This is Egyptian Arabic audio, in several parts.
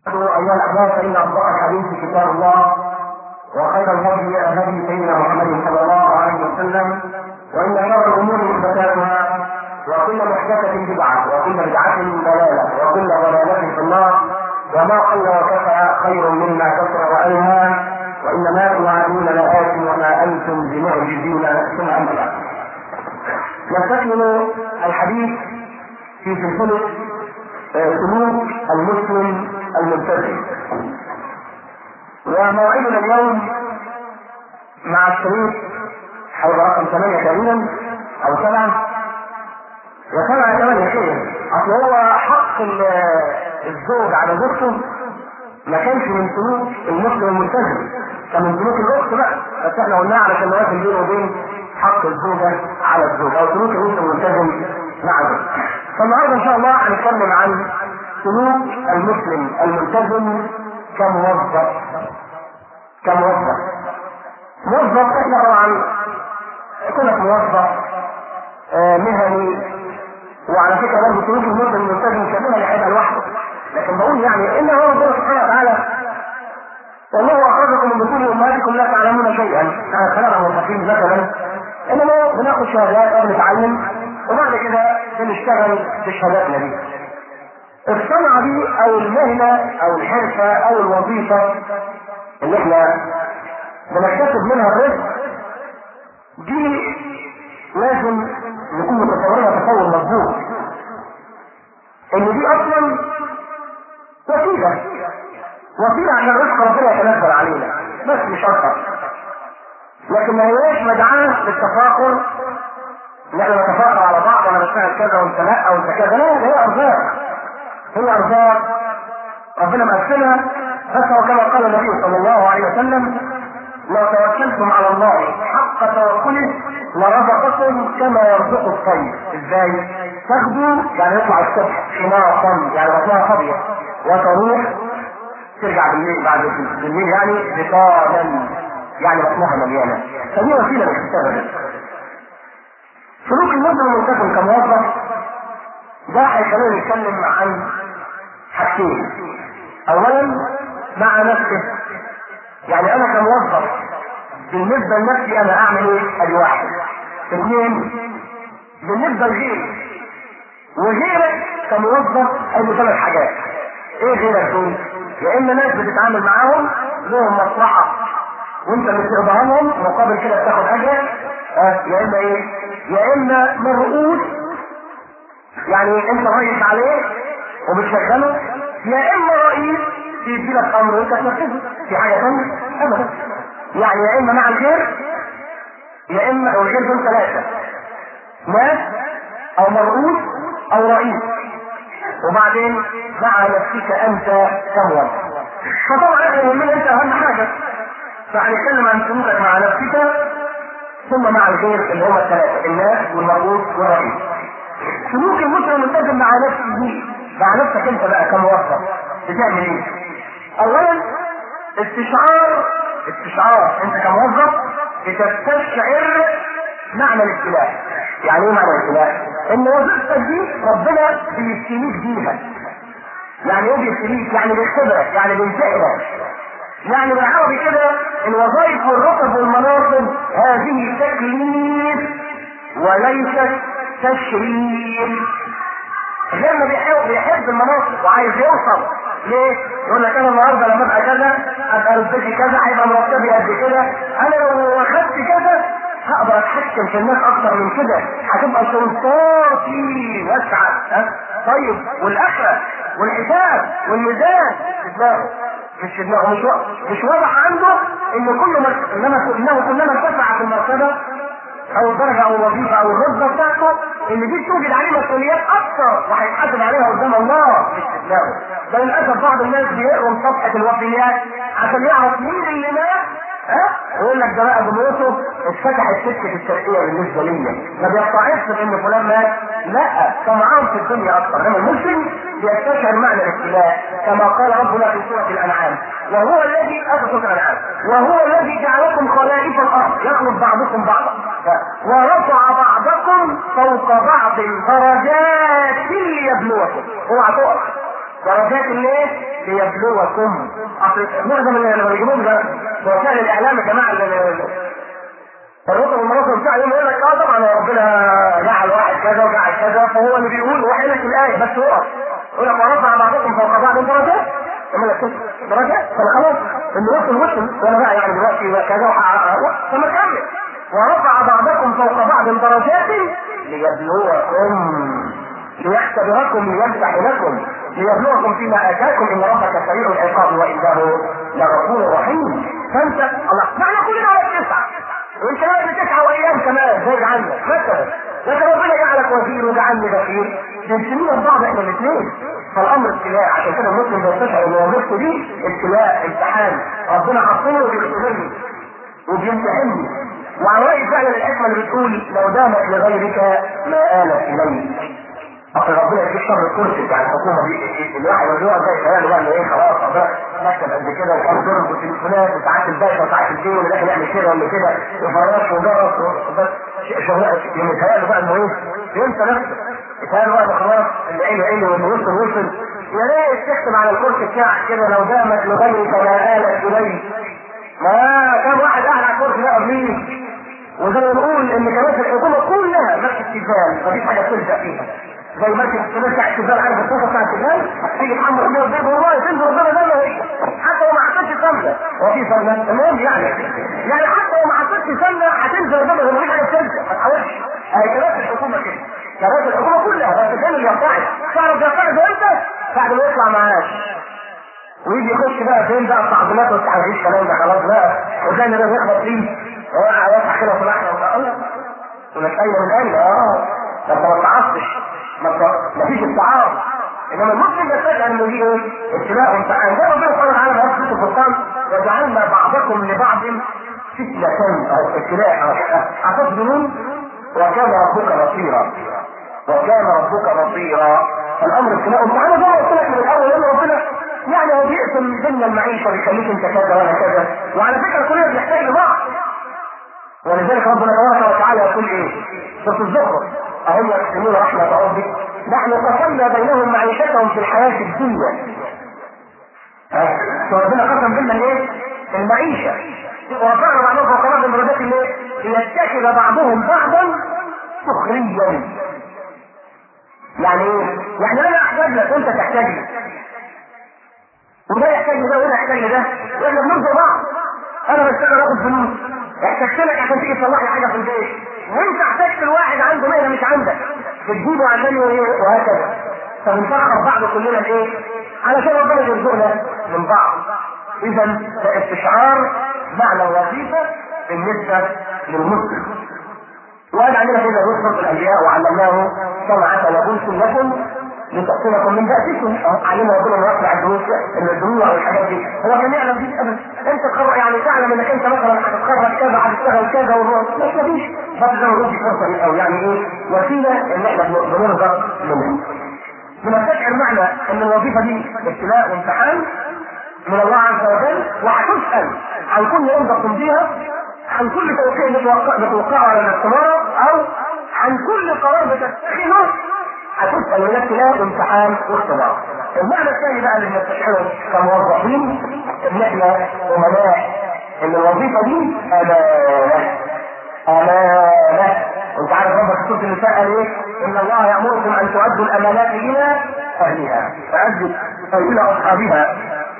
أيها الأحباب فإن أصدق الحديث كتاب الله وخير الهدي هدي سيدنا محمد صلى الله عليه وسلم وإن شر الأمور محدثاتها وكل محدثة بدعة وكل بدعة ضلالة وكل ضلالة في النار وما قل وكفى خير مما كثر وألهى وإنما توعدون لآت وما أنتم بمعجزين ثم أما بعد نستكمل الحديث في سلسلة سلوك المسلم الملتزم وموعدنا اليوم مع الشريط حول رقم ثمانية تقريبا أو سبعة وسبعة ثمانية خير أصل هو حق الزوج على زوجته ما كانش من سلوك المسلم الملتزم كان من سلوك الأخت بقى بس احنا قلناها علشان نوازن بينه وبين حق الزوجة على الزوج أو سلوك المسلم الملتزم مع زوجته فالنهارده إن شاء الله هنتكلم عن سلوك المسلم الملتزم كموظف كموظف موظف احنا طبعا كلك موظف آه مهني وعلى فكره برضه سلوك المسلم الملتزم كمهني هيبقى لوحده لكن بقول يعني ان هو ربنا سبحانه وتعالى والله اخرجكم من بطون امهاتكم لا تعلمون شيئا يعني خلقنا موظفين مثلا انما بناخد شهادات او بنتعلم وبعد كده بنشتغل بشهاداتنا دي الصنعة دي او المهنة او الحرفة او الوظيفة اللي احنا بنكتسب منها الرزق دي لازم نكون متصورينها تصور مظبوط ان دي اصلا وسيلة وسيلة عشان الرزق ربنا يتنزل علينا بس مش اكتر لكن ما هياش مدعاة للتفاخر ان احنا نتفاخر على بعض وانا بشتغل كذا وانت لا او انت كذا لا هي ارزاق هي ارزاق ربنا مقسمها بس هو كما قال النبي صلى الله عليه وسلم لو توكلتم على الله حق توكله لرزقكم كما يرزق الطير ازاي؟ تاخدوا يعني يطلع الصبح خماصا يعني بطنها فاضيه وتروح ترجع بالليل بعد بالليل يعني بطانا يعني بطنها مليانه فدي وسيله لاكتساب سلوك المسلم الملتزم كموظف ده هيخلينا نتكلم عن حاجتين اولا مع نفسه يعني انا كموظف بالنسبه لنفسي انا اعمل ايه ادي واحد اثنين بالنسبه لغيري وغيرك كموظف ادي ثلاث حاجات ايه غيرك دول يا اما ناس بتتعامل معاهم لهم مصلحه وانت بتقضيها لهم مقابل كده بتاخد اجر اه يا اما ايه يا اما مرؤوس يعني انت رئيس عليه وبتشغله يا اما رئيس بيدي لك امر وانت تنفذه في حاجه ثانيه ابدا يعني يا اما مع الخير يا اما او الخير دول ثلاثه ناس او مرؤوس او رئيس وبعدين مع نفسك انت كموظف فطبعا احنا يهمنا انت اهم حاجه فهنتكلم عن سلوكك مع نفسك ثم مع الغير اللي هم الثلاثه الناس والمرؤوس والرئيس سلوك المسلم الملتزم مع نفسه مع نفسك انت بقى كموظف بتعمل ايه؟ اولا استشعار استشعار انت كموظف بتستشعر معنى الابتلاء يعني ايه معنى الابتلاء؟ ان وظيفتك دي ربنا بيبتليك بيها يعني ايه بيبتليك؟ يعني بيختبرك يعني بيمتحنك يعني بالعربي كده الوظائف والرتب والمناصب هذه تكليف وليست تشريف غير ما بيحب بيحب المناصب وعايز يوصل ليه؟ يقول لك انا النهارده لما ابقى كذا ابقى رتبتي كذا هيبقى مرتبي قد كده انا لو اخدت كذا هقدر اتحكم في الناس اكتر من كده هتبقى سلطاتي واسعه ها طيب والاخره والحساب والميزان في دماغه مش في دماغه مش مش واضح عنده ان كل ما انما انه كلما ارتفع في المرتبه او الدرجه او الوظيفه او الرتبه بتاعته ان دي توجد عليه مسؤوليات اكثر وهيتحاسب عليها قدام الله مش في دماغه ده للاسف بعض الناس بيقروا صفحه الوفيات عشان يعرف مين اللي مات ها يقول لك ده بقى بموته اتفتحت سكه الترقيه بالنسبه ليا ما بيقطعش بان فلان مات لا طمعان في الدنيا اكثر انما المسلم بيستشعر معنى الابتلاء كما قال ربنا في سوره الانعام وهو الذي اتى سوره الانعام وهو الذي جعلكم خلائف الارض يخلق بعضكم بعضا ورفع بعضكم فوق بعض درجات ليبلوكم اوعى تقع درجات ليه؟ ليبلوكم اصل معظم اللي بيجيبوهم ده وسائل الاعلام يا جماعه الرسل والمراسل بتاع يوم يقول لك اه طبعا ربنا جعل واحد كذا وجعل كذا فهو اللي بيقول وحي لك الايه بس هو يقول لك ورفع بعضكم فوق بعض درجات كما لك درجات فخلاص الرسل وصل وانا بقى يعني دلوقتي كذا ثم كمل ورفع بعضكم فوق بعض درجات ليبلوكم ليختبركم ليمدح لكم ليبلوكم فيما اتاكم ان ربك سريع العقاب وانه لغفور رحيم فانت الله معنى كلنا على التسعه وانت لازم تسعى وايام كمان زي عنك مثلا لكن ربنا جعلك وزير وجعلني بخير بنسمينا بعض احنا الاثنين فالامر ابتلاء عشان كده المسلم بيستشعر ان وظيفته دي ابتلاء امتحان ربنا حاطينه وبيختبرني وبيمتحني وعلى راي فعلا الحكمه اللي بتقول لو دامت لغيرك ما آلت اليك اصل ربنا يجيب شر الكرسي بتاع الحكومه دي الواحد اللي هو زي خياله بقى ايه خلاص ربنا مكتب قد كده وكان ضرب وتليفونات وساعات الباشا وساعات الدين واللي داخل يعمل كده ولا كده وفراش وجرس وبس شغال يتهيأله بقى انه ايه ينسى نفسه يتهيأله بقى انه خلاص اللي عينه عينه واللي وصل وصل يا ريت تكتب على الكرسي بتاعك كده لو دامت لغيرك ما آلت اليه ما كان واحد قاعد على الكرسي ده قبليه وزي ما بنقول ان كراسي الحكومه كلها مركز تيفال مفيش حاجه تلزق فيها زي مركز السنان بتاع التيفال عارف الصفه بتاع التيفال تيجي محمد ربنا يرضيك والله تنزل ربنا ده هي حتى لو ما حطيتش سمنه هو في سمنه المهم يعني يعني حتى لو ما حطيتش سمنه هتنزل ربنا هو مفيش حاجه تلزق ما تحاولش اهي كراسي الحكومه كده كراسي الحكومه كلها بس كان اللي يرتعد تعرف يرتعد امتى؟ بعد ما يطلع معاش ويجي يخش بقى فين بقى التعظيمات والتحريش الكلام ده خلاص بقى وزي ما ده يخبط فيه هو يفتح كده في لحظه الله يقول لك اين من اين اه ده انت ما تعصش ما فيش استعاره انما المسلم يستشعر انه دي ايه؟ ابتلاء وامتحان زي ما ربنا سبحانه وتعالى في سوره الفرقان وجعلنا بعضكم لبعض فتنة او ابتلاء اتصبرون وكان ربك بصيرا وكان ربك بصيرا الامر ابتلاء وامتحان زي ما قلت لك من الاول ان ربنا يعني هو بيقسم الدنيا المعيشه ويخليك انت كذا وانا كذا وعلى فكره كلنا بنحتاج لبعض ولذلك ربنا تبارك وتعالى يقول ايه؟ سوره الزخرف اهم يقسمون رحمه ربك نحن قسمنا بينهم معيشتهم في الحياه الدنيا فربنا قسم بيننا الايه؟ المعيشه ورفعنا بعضهم فوق بعض درجات الايه؟ ليتخذ بعضهم بعضا سخريا يعني ايه؟ يعني انا احتاج لك وانت تحتاج لي وده يحتاج لده وده يحتاج لده واحنا بنرضى بعض انا بشتغل اخد فلوس احتجت لك عشان تيجي تصلح لي حاجه في البيت وانت احتجت لواحد عنده مهنه مش عندك بتجيبه عشان ايه وهكذا فبنسخر بعض كلنا لايه؟ علشان ربنا يرزقنا من بعض اذا ده استشعار معنى الوظيفه بالنسبه للمسلم وقال عندنا كده رسل الانبياء وعلمناه صنعة لبوس لكم لتأكلكم من بأسكم علم ربنا انه يطلع الدروس الدروع والحاجات دي هو كان يعلم دي ابدا انت تقرر يعني تعلم انك انت مثلا هتتخرج كذا هتشتغل كذا مش مفيش بس زي ما قلت فرصه او يعني ايه وسيله ان احنا بنرزق منها بنستشعر معنى ان الوظيفه دي ابتلاء وامتحان من الله عز وجل وهتسال عن كل يوم تقوم عن كل توقيع بتوقعه على الاختبار او عن كل قرار بتتخذه هتسأل من ابتلاء امتحان واختبار. المعنى الثاني بقى اللي بنستشعره كموظفين ان احنا امناء ان الوظيفه دي امانه امانه وانت عارف ربك في سوره النساء قال ايه؟ ان الله يامركم ان تؤدوا الامانات الى اهلها فادوا الى اصحابها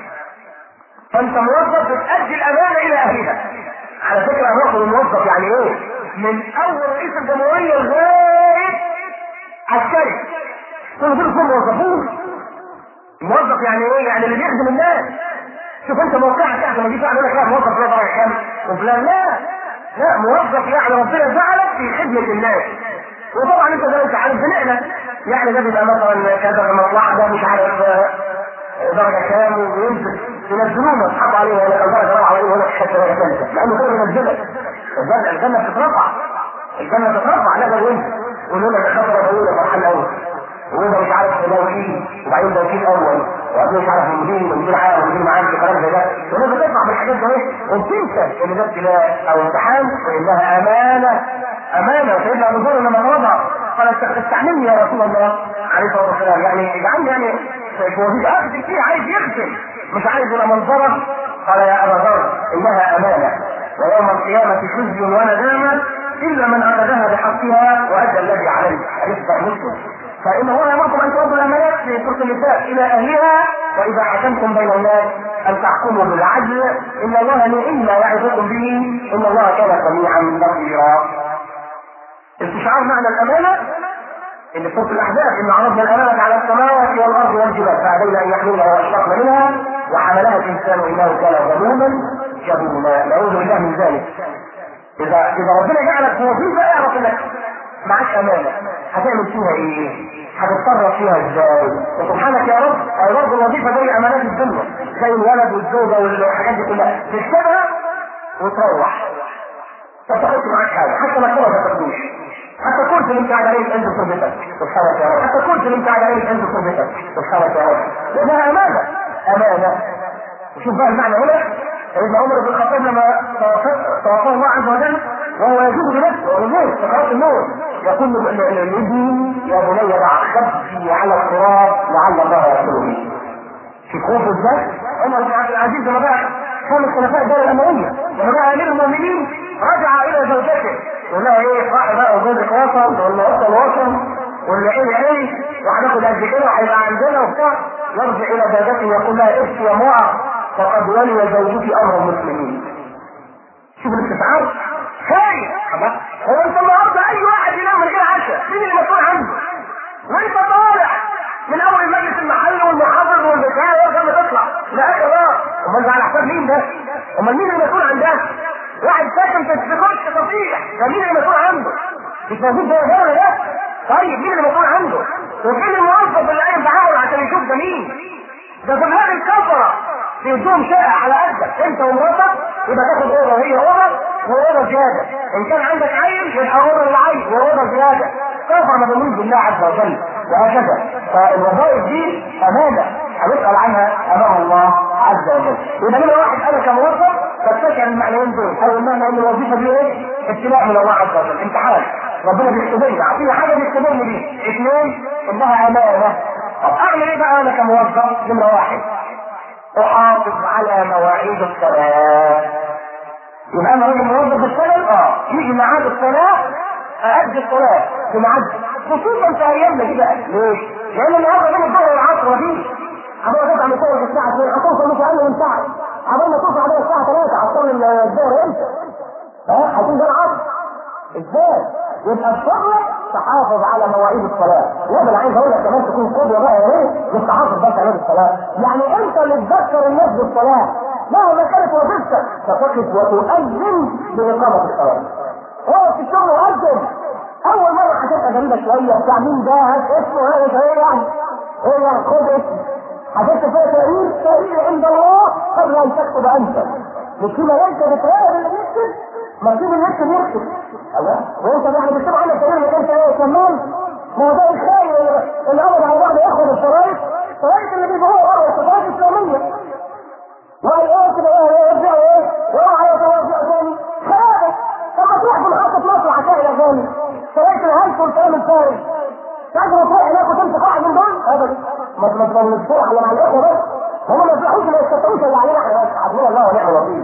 فانت موظف بتأدي الامانه الى اهلها على فكره الرجل الموظف يعني ايه؟ من اول رئيس الجمهوريه لغايه عسكري كل دول كلهم موظفون موظف يعني ايه؟ يعني اللي بيخدم الناس شوف انت موقعك تحت ما تجيش يقول لك لا موظف لا درجه كام وفلان لا لا موظف يعني ربنا جعلك في خدمه الناس وطبعا انت زي ما انت عارف بنعمه يعني ده بيبقى مثلا كذا في مصلحه ده مش عارف درجه كام وينزل ينزلونا يسحبوا عليه ولا درجه رابعه عليه ولا في درجه ثالثه لانه كده بينزلك الجنه بتترفع الجنه بتترفع لا ده وينزل يقولوا لك ده خطوه طويله مرحله اول وده مش عارف ده وكيل وبعدين ده وكيل اول وبعدين مش عارف مدير ومدير عام ومدير معام الكلام زي ده ولازم تطلع من الحاجات دي وتنسى ان ده ابتلاء او امتحان وانها امانه امانه وسيدنا ابو ذر لما رضع قال استعملني يا رسول الله عليه الصلاه والسلام يعني اجعلني يعني في وظيفه اخدم فيها عايز يخدم مش عايز يبقى منظره قال يا ابا ذر انها امانه ويوم القيامه خزي وندامه الا من اخذها بحقها وادى الذي عليه حديث مسلم فان هو يامركم ان تؤدوا الامانات في سوره النساء الى اهلها واذا حكمتم بين الناس ان تحكموا بالعدل ان الله نعم ما يعظكم به ان الله كان سميعا بصيرا استشعار معنى الامانه اللي في سوره الاحزاب ان عرضنا الامانه على السماوات والارض والجبال فابين ان يحملها واشفقن منها وحملها الانسان انه كان ظلوما جهولا نعوذ بالله من ذلك اذا اذا ربنا جعلك في وظيفه اعرف انك معاك امانه هتعمل فيها ايه؟ هتتصرف فيها ازاي؟ وسبحانك يا رب اي برضه الوظيفه زي امانات الدنيا زي الولد والزوجه والحاجات دي كلها تكتبها وتروح ما تاخدش معاك حاجه حتى مكتوبه ما تاخدوش حتى كرسي اللي انت قاعد عليه عند صربتك سبحانك يا رب حتى كرسي اللي انت قاعد عليه عند صربتك سبحانك يا رب لانها امانه امانه شوف بقى المعنى هنا سيدنا عمر بن الخطاب لما توفاه الله عز وجل وهو يجوز بنفسه ويموت سكرات الموت يقول لابنه يا بني ضع خبزي على التراب لعل الله يرحمني في خوف ازاي؟ عمر بن عبد العزيز لما بقى كان خلفاء الدوله الامويه لما بقى امير المؤمنين رجع الى زوجته يقول لها ايه صاحي بقى وجوزك وصل ولا وصل وصل واللي عيني عيني وهناخد قد كده وهيبقى عندنا وبتاع يرجع الى زوجته يقول لها ابكي يا معه فقد ولي زوجك امر المسلمين شوف الاستشعار خايف هو انت النهارده اي واحد ينام من غير عشاء مين اللي مسؤول عنه؟ وانت طالع من اول المجلس المحلي والمحافظ والبتاع لغايه ما تطلع لا خلاص امال ده على حساب مين ده؟ امال مين المسؤول عن ده؟ واحد ساكن في السكوت تصيح ده مين المسؤول عنده؟ مش موجود زي الدوله ده؟ طيب مين المسؤول عنده؟ وفين الموظف اللي قايم تعاون عشان يشوف ده مين؟ ده في بلاد الكفره بيدوهم شقه على قدك انت ومراتك يبقى تاخد اوضه وهي اوضه واوضه زياده ان كان عندك عيل يبقى اوضه للعيل واوضه زياده كفر ما بنقول بالله عز وجل وهكذا فالوظائف دي امانه هنسال عنها امام الله عز وجل يبقى لما واحد انا كموظف تستشعر المعنيين دول او المعنى ان الوظيفه دي ايه؟ ابتلاء من الله عز وجل امتحان ربنا بيختبرني عطيني حاجه بيختبرني بيه اثنين انها امانه طب اعمل ايه بقى انا كموظف نمره واحد احافظ على مواعيد الصلاه يبقى انا راجل موظف بشتغل اه يجي ميعاد الصلاه أأدي الصلاة في ميعاد خصوصا في أيامنا دي بقى ليش؟ لأن النهارده بين الظهر والعصر مفيش عمال تطلع من الصبح الساعة 2 هتوصل مش أقل من ساعة عمال ما توصل عليها الساعة 3 هتصلي الظهر إمتى؟ ها هيكون ده العصر ازاي؟ يبقى الشغل تحافظ على مواعيد الصلاة لا ده انا عايز اقول لك كمان تكون قدوة بقى يا ريت مش تحافظ بس على الصلاة يعني انت اللي تذكر الناس بالصلاة مهما كانت وظيفتك فتقف وتؤذن بإقامة الصلاة اقف في الشغل وقدم اول مره هتبقى غريبه شويه بتاع مين ده هات اسمه هذا ايه يعني ايه يعني خد اسمه هتكتب فيها تقرير تقرير عند الله قبل ان تكتب انت مش في ملائكه بتراقب اللي بيكتب مكتوب اللي يكتب يكتب الله وانت يعني بتكتب عنك تقرير انك انت ايه كمان ما هو ده الخير اللي قبض على بعض ياخد الشرايط الشرايط اللي بيبيعوها بره الشرايط الاسلاميه وقال ايه كده ايه يرجعوا ايه وقعوا يتوافقوا تاني خيانه لما تروح في محطة مصر هتلاقي الأغاني شرايط الهلس والكلام الفارغ تقدر تروح هناك وتمسك واحد من دول أبدا ما ما ما نفتح مع الإخوة بس هم ما يفتحوش ما يستطيعوش اللي علينا احنا بس حسبنا الله ونعم الوكيل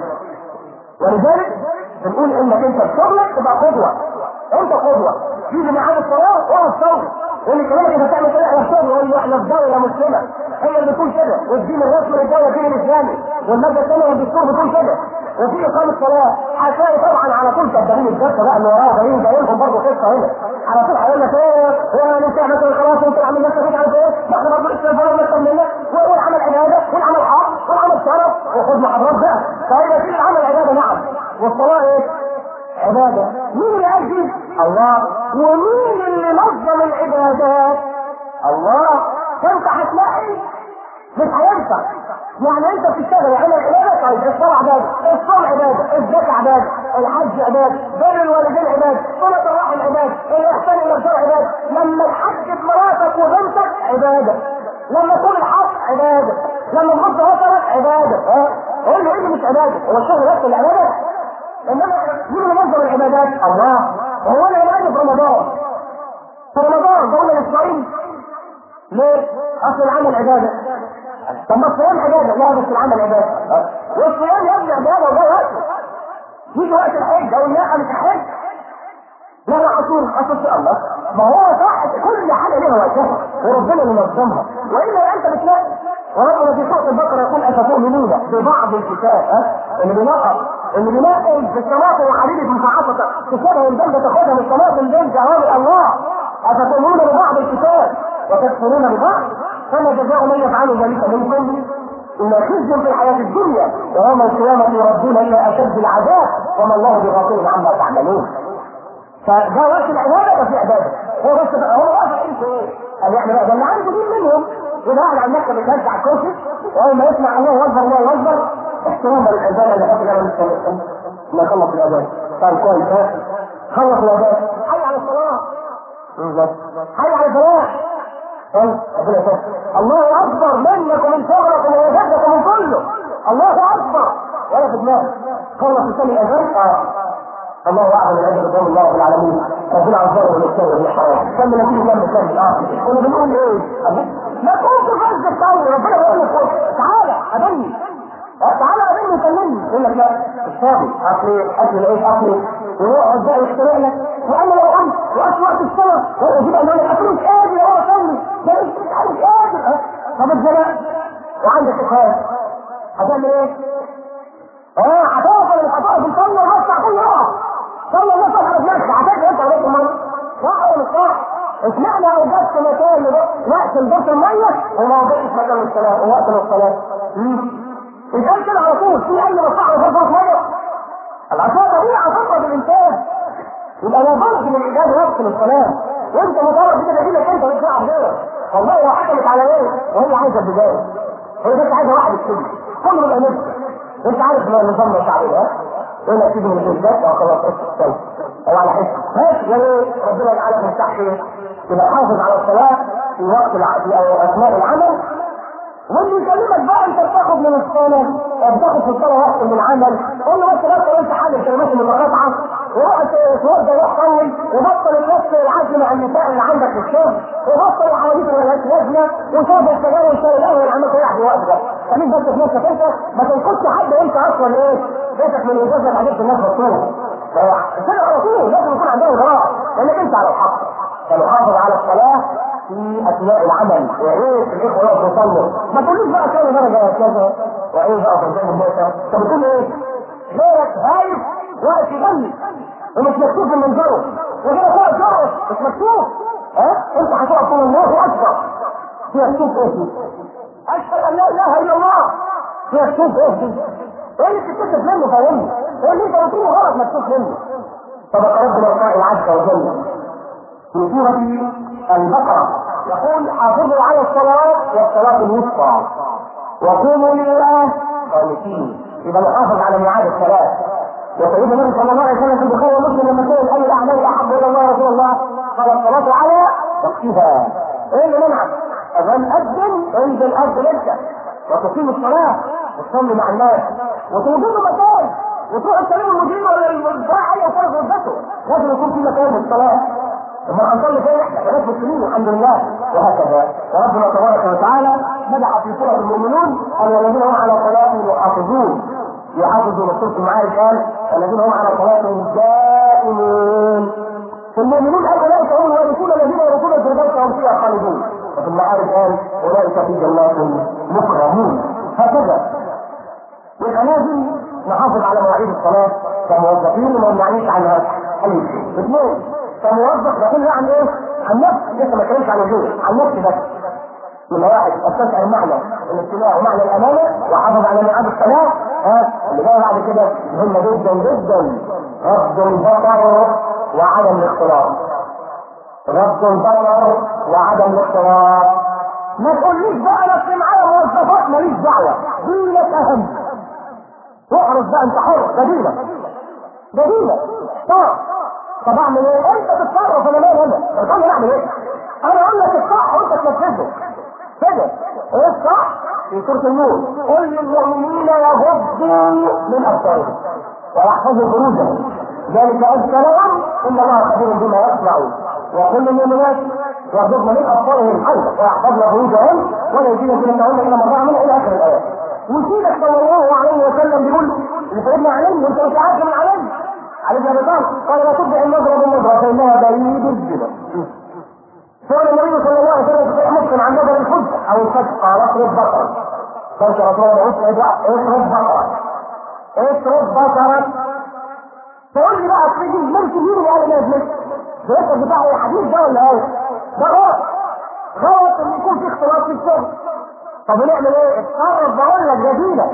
ولذلك بنقول انك انت في شغلك تبقى قدوة انت قدوة يجي ميعاد الصلاة اقف صلي واللي كلامك انت تعمل كده على الشغل يقول له احنا في دولة مسلمة هي اللي بتقول كده والدين الرسمي للدولة الدين الاسلامي والمادة الثانية والدستور بتقول كده وفي اقامة صلاة هتلاقي طبعا على طول كدابين الجثة بقى اللي وراه جايين جايين برضه قصة هنا على طول هيقول لك ايه ايه انت مثلا خلاص انت عامل نفسك مش عارف ايه ما احنا برضه لسه فرق نفسك منا والعمل عبادة والعمل حق والعمل شرف وخد محاضرات بقى فهيبقى في العمل عبادة نعم والصلاة ايه؟ عبادة مين اللي قال دي؟ الله ومين اللي نظم العبادات؟ الله فانت هتلاقي مش هينفع يعني انت بتشتغل يعني العباده طيب الصلاه عباده الصوم عباده الزكاه عباده الحج عباده بر الوالدين عباده صله الرحم عباده الاحسان الى الجار عباده لما تحجب مراتك وبنتك عباده لما تقول الحق عباده لما تغض بصرك عباده ها قول له ايه اللي مش عباده هو الشغل بس العباده انما مين اللي منظم العبادات الله هو انا عباده في رمضان في رمضان دولة اسرائيل ليه؟ اصل العمل عباده طب ما الصيام عباده لا بس العمل عباده والصيام يبدا عباده وده وقته يجي وقت الحج او الناقه مش حج لا لا اصول اصول في الله ما هو صح كل حاجه لها وقتها وربنا اللي نظمها والا انت بتلاقي وربنا في سوره البقره يقول افتؤمنون ببعض الكتاب ها اللي بينقص اللي بينقص في الطماطم وحديد المحافظه تسيبها الجنه تاخدها من الطماطم دي جواب الله افتؤمنون ببعض الكتاب وتكفرون ببعض فما جزاء من يفعل ذلك منكم إلا خزي في الحياة الدنيا ويوم القيامة يردون إلى أشد العذاب وما الله بغافل عما تعملون فده وقت العبادة ده في عبادة هو بس هو واقف انت ايه؟ قال يعني بقى ده اللي عنده دين منهم وده قاعد على المكتب يتهز على الكرسي واول ما يسمع الله اكبر الله اكبر احتراما للاذان اللي حط جنب السلام ما يخلص الاذان طيب كويس ها خلص الاذان حي على الصلاه حي على الفلاح طيب ربنا يسر الله اكبر منك ومن شرك ومن وجدك ومن كله الله اكبر ولا في دماغك خلص يصلي الاذان اه الله اعلم الاجر قول الله رب العالمين ربنا عزاه ونستوى بالحرام كم نتيجه لما كمل اه كنا بنقول ايه؟ ما تقوم تفز الثوره ربنا بيقول لك تعالى ابني تعالى ابني كلمني يقول لك لا مش فاضي اصلي اكل ايه اكل ويقعد بقى يخترع لك وانا لو قمت وقت وقت الصلاه ويجيب انا لك اصل مش قادر هو صلي ده مش مش قادر طب الزمان وعندك اخوات هتعمل ايه؟ اه هتقف ولا مش هتقف نصلي ونرفع كل يوم صلى الله صلى على نفسك هتاكل انت عليك الميه صح ولا مش صح؟ اشمعنى اوجدت مكان وقت البيت الميه وما اوجدتش مكان الصلاه ووقت الصلاه؟ يتقال كده على طول في اي مصلحه في البيت ميه العصا طبيعه فطره بالانسان يبقى لابد من ايجاد وقت للصلاه وانت مجرد كده تجيب انت وتلعب غيرك والله لو حكمت على ايه وهي عايزه البدايه هي بس عايزه واحد السجن كله بيبقى نفسه انت عارف نظامنا الشعبي ها يقول لك تيجي من الجنة او خلاص طيب او على حسب ماشي يعني ربنا يجعلك من تحت يبقى حافظ على الصلاة في وقت العقل او اثناء العمل واللي يكلمك بقى انت بتاخد من الصلاة او بتاخد في الصلاة وقت من العمل قول له بس بس انت حاجة كلمات من المقاطعة وروح توضى روح صلي وبطل النفس العزم مع النساء اللي عندك في الشغل وبطل الحواديت اللي مالهاش لازمه وشوف السجاير وشاي القهوه اللي عمال تريح في الوقت ده خليك بس في نفسك انت ما تنقذش حد وانت اصلا ايه بيتك من الاجازه اللي عجبت الناس بطوله كده على طول لازم يكون عندنا جراء لانك انت على الحق فنحافظ على الصلاه في اثناء العمل وعيش الاخوه يقفوا يصلوا ما تقوليش بقى كام درجه كذا وعيش بقى قدام الموتى انت بتقول ايه؟ غيرك هايف واقف يغني ومش مكتوب في منظره وغير فوق جرس مش مكتوب ها انت هتقف تقول الله اكبر في مكتوب ايه دي؟ اشهد ان لا اله الا الله في مكتوب ايه دي؟ ايه اللي بتكتب منه فاهمني؟ ايه اللي انت قلت له غلط مكتوب منه؟ صدق ربنا القائل عز وجل في سورة البقرة يقول حافظوا على الصلاة والصلاة الوسطى وقوموا لله قانتين يبقى نحافظ على ميعاد الصلاة وسيدنا النبي صلى الله عليه وسلم في البخاري ومسلم لما سئل اي الاعمال احب الى الله رسول الله قال الصلاه على وقتها ايه اللي منعك؟ اذان اذن انزل اذن انت وتقيم الصلاه وتصلي مع الناس وتوجد مكان وتروح تسلم المدير ولا الداعي وتعرف وظيفته لازم يكون في مكان للصلاه لما هنصلي فين احنا ناس مسلمين الحمد لله وهكذا وربنا تبارك وتعالى مدح في سوره المؤمنون ان الذين هم على صلاتهم يحافظون يحافظوا رسول المعارف قال الذين هم على صلاتهم دائمون فالمؤمنون قال اولئك هم الوارثون الذين يرثون الفردوس وهم فيها خالدون وفي المعارف قال اولئك في جنات مكرمون هكذا يبقى لازم نحافظ على مواعيد الصلاه كموظفين وما نعنيش عنها اي شيء اثنين كموظف بقول عن ايه؟ عن نفسي لسه ما اتكلمش عن الغير عن نفسي بس لما واحد استشعر معنى الاستماع ومعنى الامانه وحافظ على ميعاد الصلاه ها اللي جاي بعد كده مهمه جدا جدا رد البصر وعدم الاختلاط رد البصر وعدم الاختلاط ما تقوليش بقى انا في معايا موظفات ماليش دعوه دينك اهم احرص بقى انت حر ده دينك ده دينك طب طب اعمل ايه؟ انت تتصرف انا مالي انا بتقول لي اعمل ايه؟ انا اقول لك الصح وانت تنفذه كده ايه الصح؟ في سورة النور قل للمؤمنين يغضوا من ابصارهم ويحفظوا فروجهم ذلك ازكى لهم ان الله خبير بما يصنعون وكل المؤمنات يغضبن من اطفالهم حيضا ويحفظن فروجهن ولا يزين زينتهن الى ما ظهر الى اخر الايات وسيدك صلى الله عليه وسلم بيقول لسيدنا علي وانت مش عارف من علي علي بن ابي طالب قال لا تبدع النظره بالنظره فانها بعيد الزنا سئل النبي صلى الله عليه وسلم في مسلم عن نظر الحج او الفتح قال اطرد بصرك قال يا رسول الله اطرد بصرك اطرد بصرك تقول لي بقى تيجي ملك مين اللي قال الناس ملك؟ ده بتاع الحديث ده ولا ايه؟ ده غلط غلط ان يكون في اختلاط في الشغل طب نعمل ايه؟ اتصرف بقول لك جديده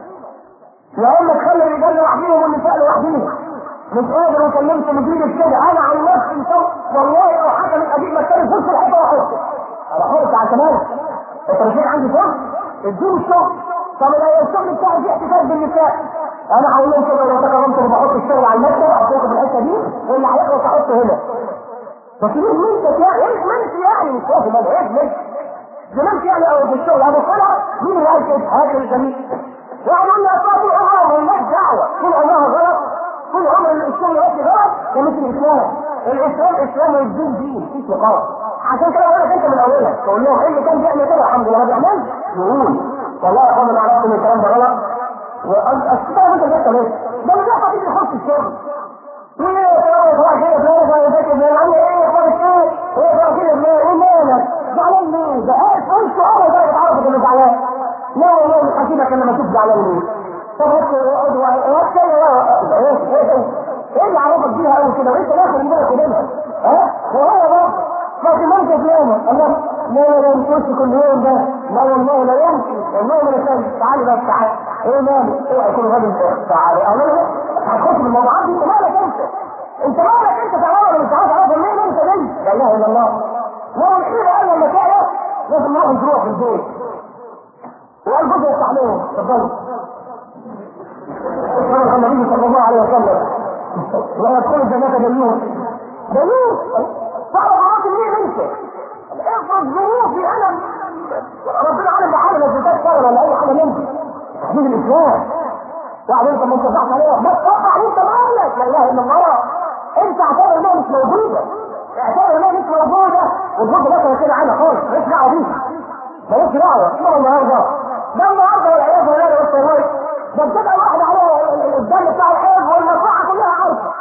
يا اما تخلي الرجال لوحدهم والنساء لوحدهم مش قادر وكلمت مدير كده انا عن نفسي صوت والله لو حكم القديم مكان فرصه الحته واحطه انا حرص على كمان انت مش عندي شغل اديني الشغل طب لو الشغل بتاعي فيه احتفال بالنساء انا هقول لهم كده لو تكرمت بحط الشغل على المكتب احطه في الحته دي واللي هيخلص احطه هنا بس ليه منتك يعني ايه منت يعني مش فاهم انا ايه منت زمانك يعني او في الشغل ابو طلع مين اللي قال كده هذا الجميل يعني يقول لي اصلا طول عمرها مالناش دعوه طول عمرها غلط طول عمر الاسلام يأتي غلط ده مش الاسلام الاسلام اسلام والدين دين مفيش غلط عشان كده بقول لك انت من اولها تقول لهم ايه اللي كان بيعمل كده الحمد لله ما بيعملش يقول والله يا اخوان انا عرفت ان الكلام ده غلط واستطيع انت جبت ليه؟ ده اللي بيحصل فيك يخش الشغل يقول لي يا ترى صباح كده فلان فلان فاكر فلان عامل ايه اخبارك ايه؟ ايه بقى كده فلان ايه مالك؟ زعلان ليه؟ ده ايه قلت اه ده تعرف انه زعلان لا والله مش هسيبك الا لما تشوف زعلان ليه؟ طب هات اقعد وقت ايه ايه ايه اللي عرفك بيها قوي كده وانت داخل من بالك وبينها ها؟ وهو برضه لكن ما انت فلانه الله لا لا لا مش كل يوم ده لا والله لا يمكن والله ما يمكن تعالي بس تعالي ايه مالك اوعى يكون راجل تعالي انا لا هتخش من الموضوعات دي انت مالك انت انت مالك انت تعالى ولا مش عارف اعرف منين انت جاي لا اله الا الله لو الحين قال لما تعرف لازم نروح نروح في البيت وقال جزء يفتح لهم اتفضل النبي صلى الله عليه وسلم لا يدخل الجنة دليل دليل صعب مرات مين انت افرض ظروفي انا ربنا عالم بحاجه لو زكاه شغل ولا اي حاجه منك تحديد الاسلام واحد انت ما انتفعت عليها ما تقطع انت مالك لا اله الا الله انت اعتبر انها مش موجوده اعتبر انها مش موجوده والجزء ده كده عادي خالص مالكش دعوه بيها مالكش دعوه اسمها النهارده ده النهارده والعياذ بالله بس والله ده بتبقى واحده عليها الدم بتاع الحيض والمصلحه كلها عارفه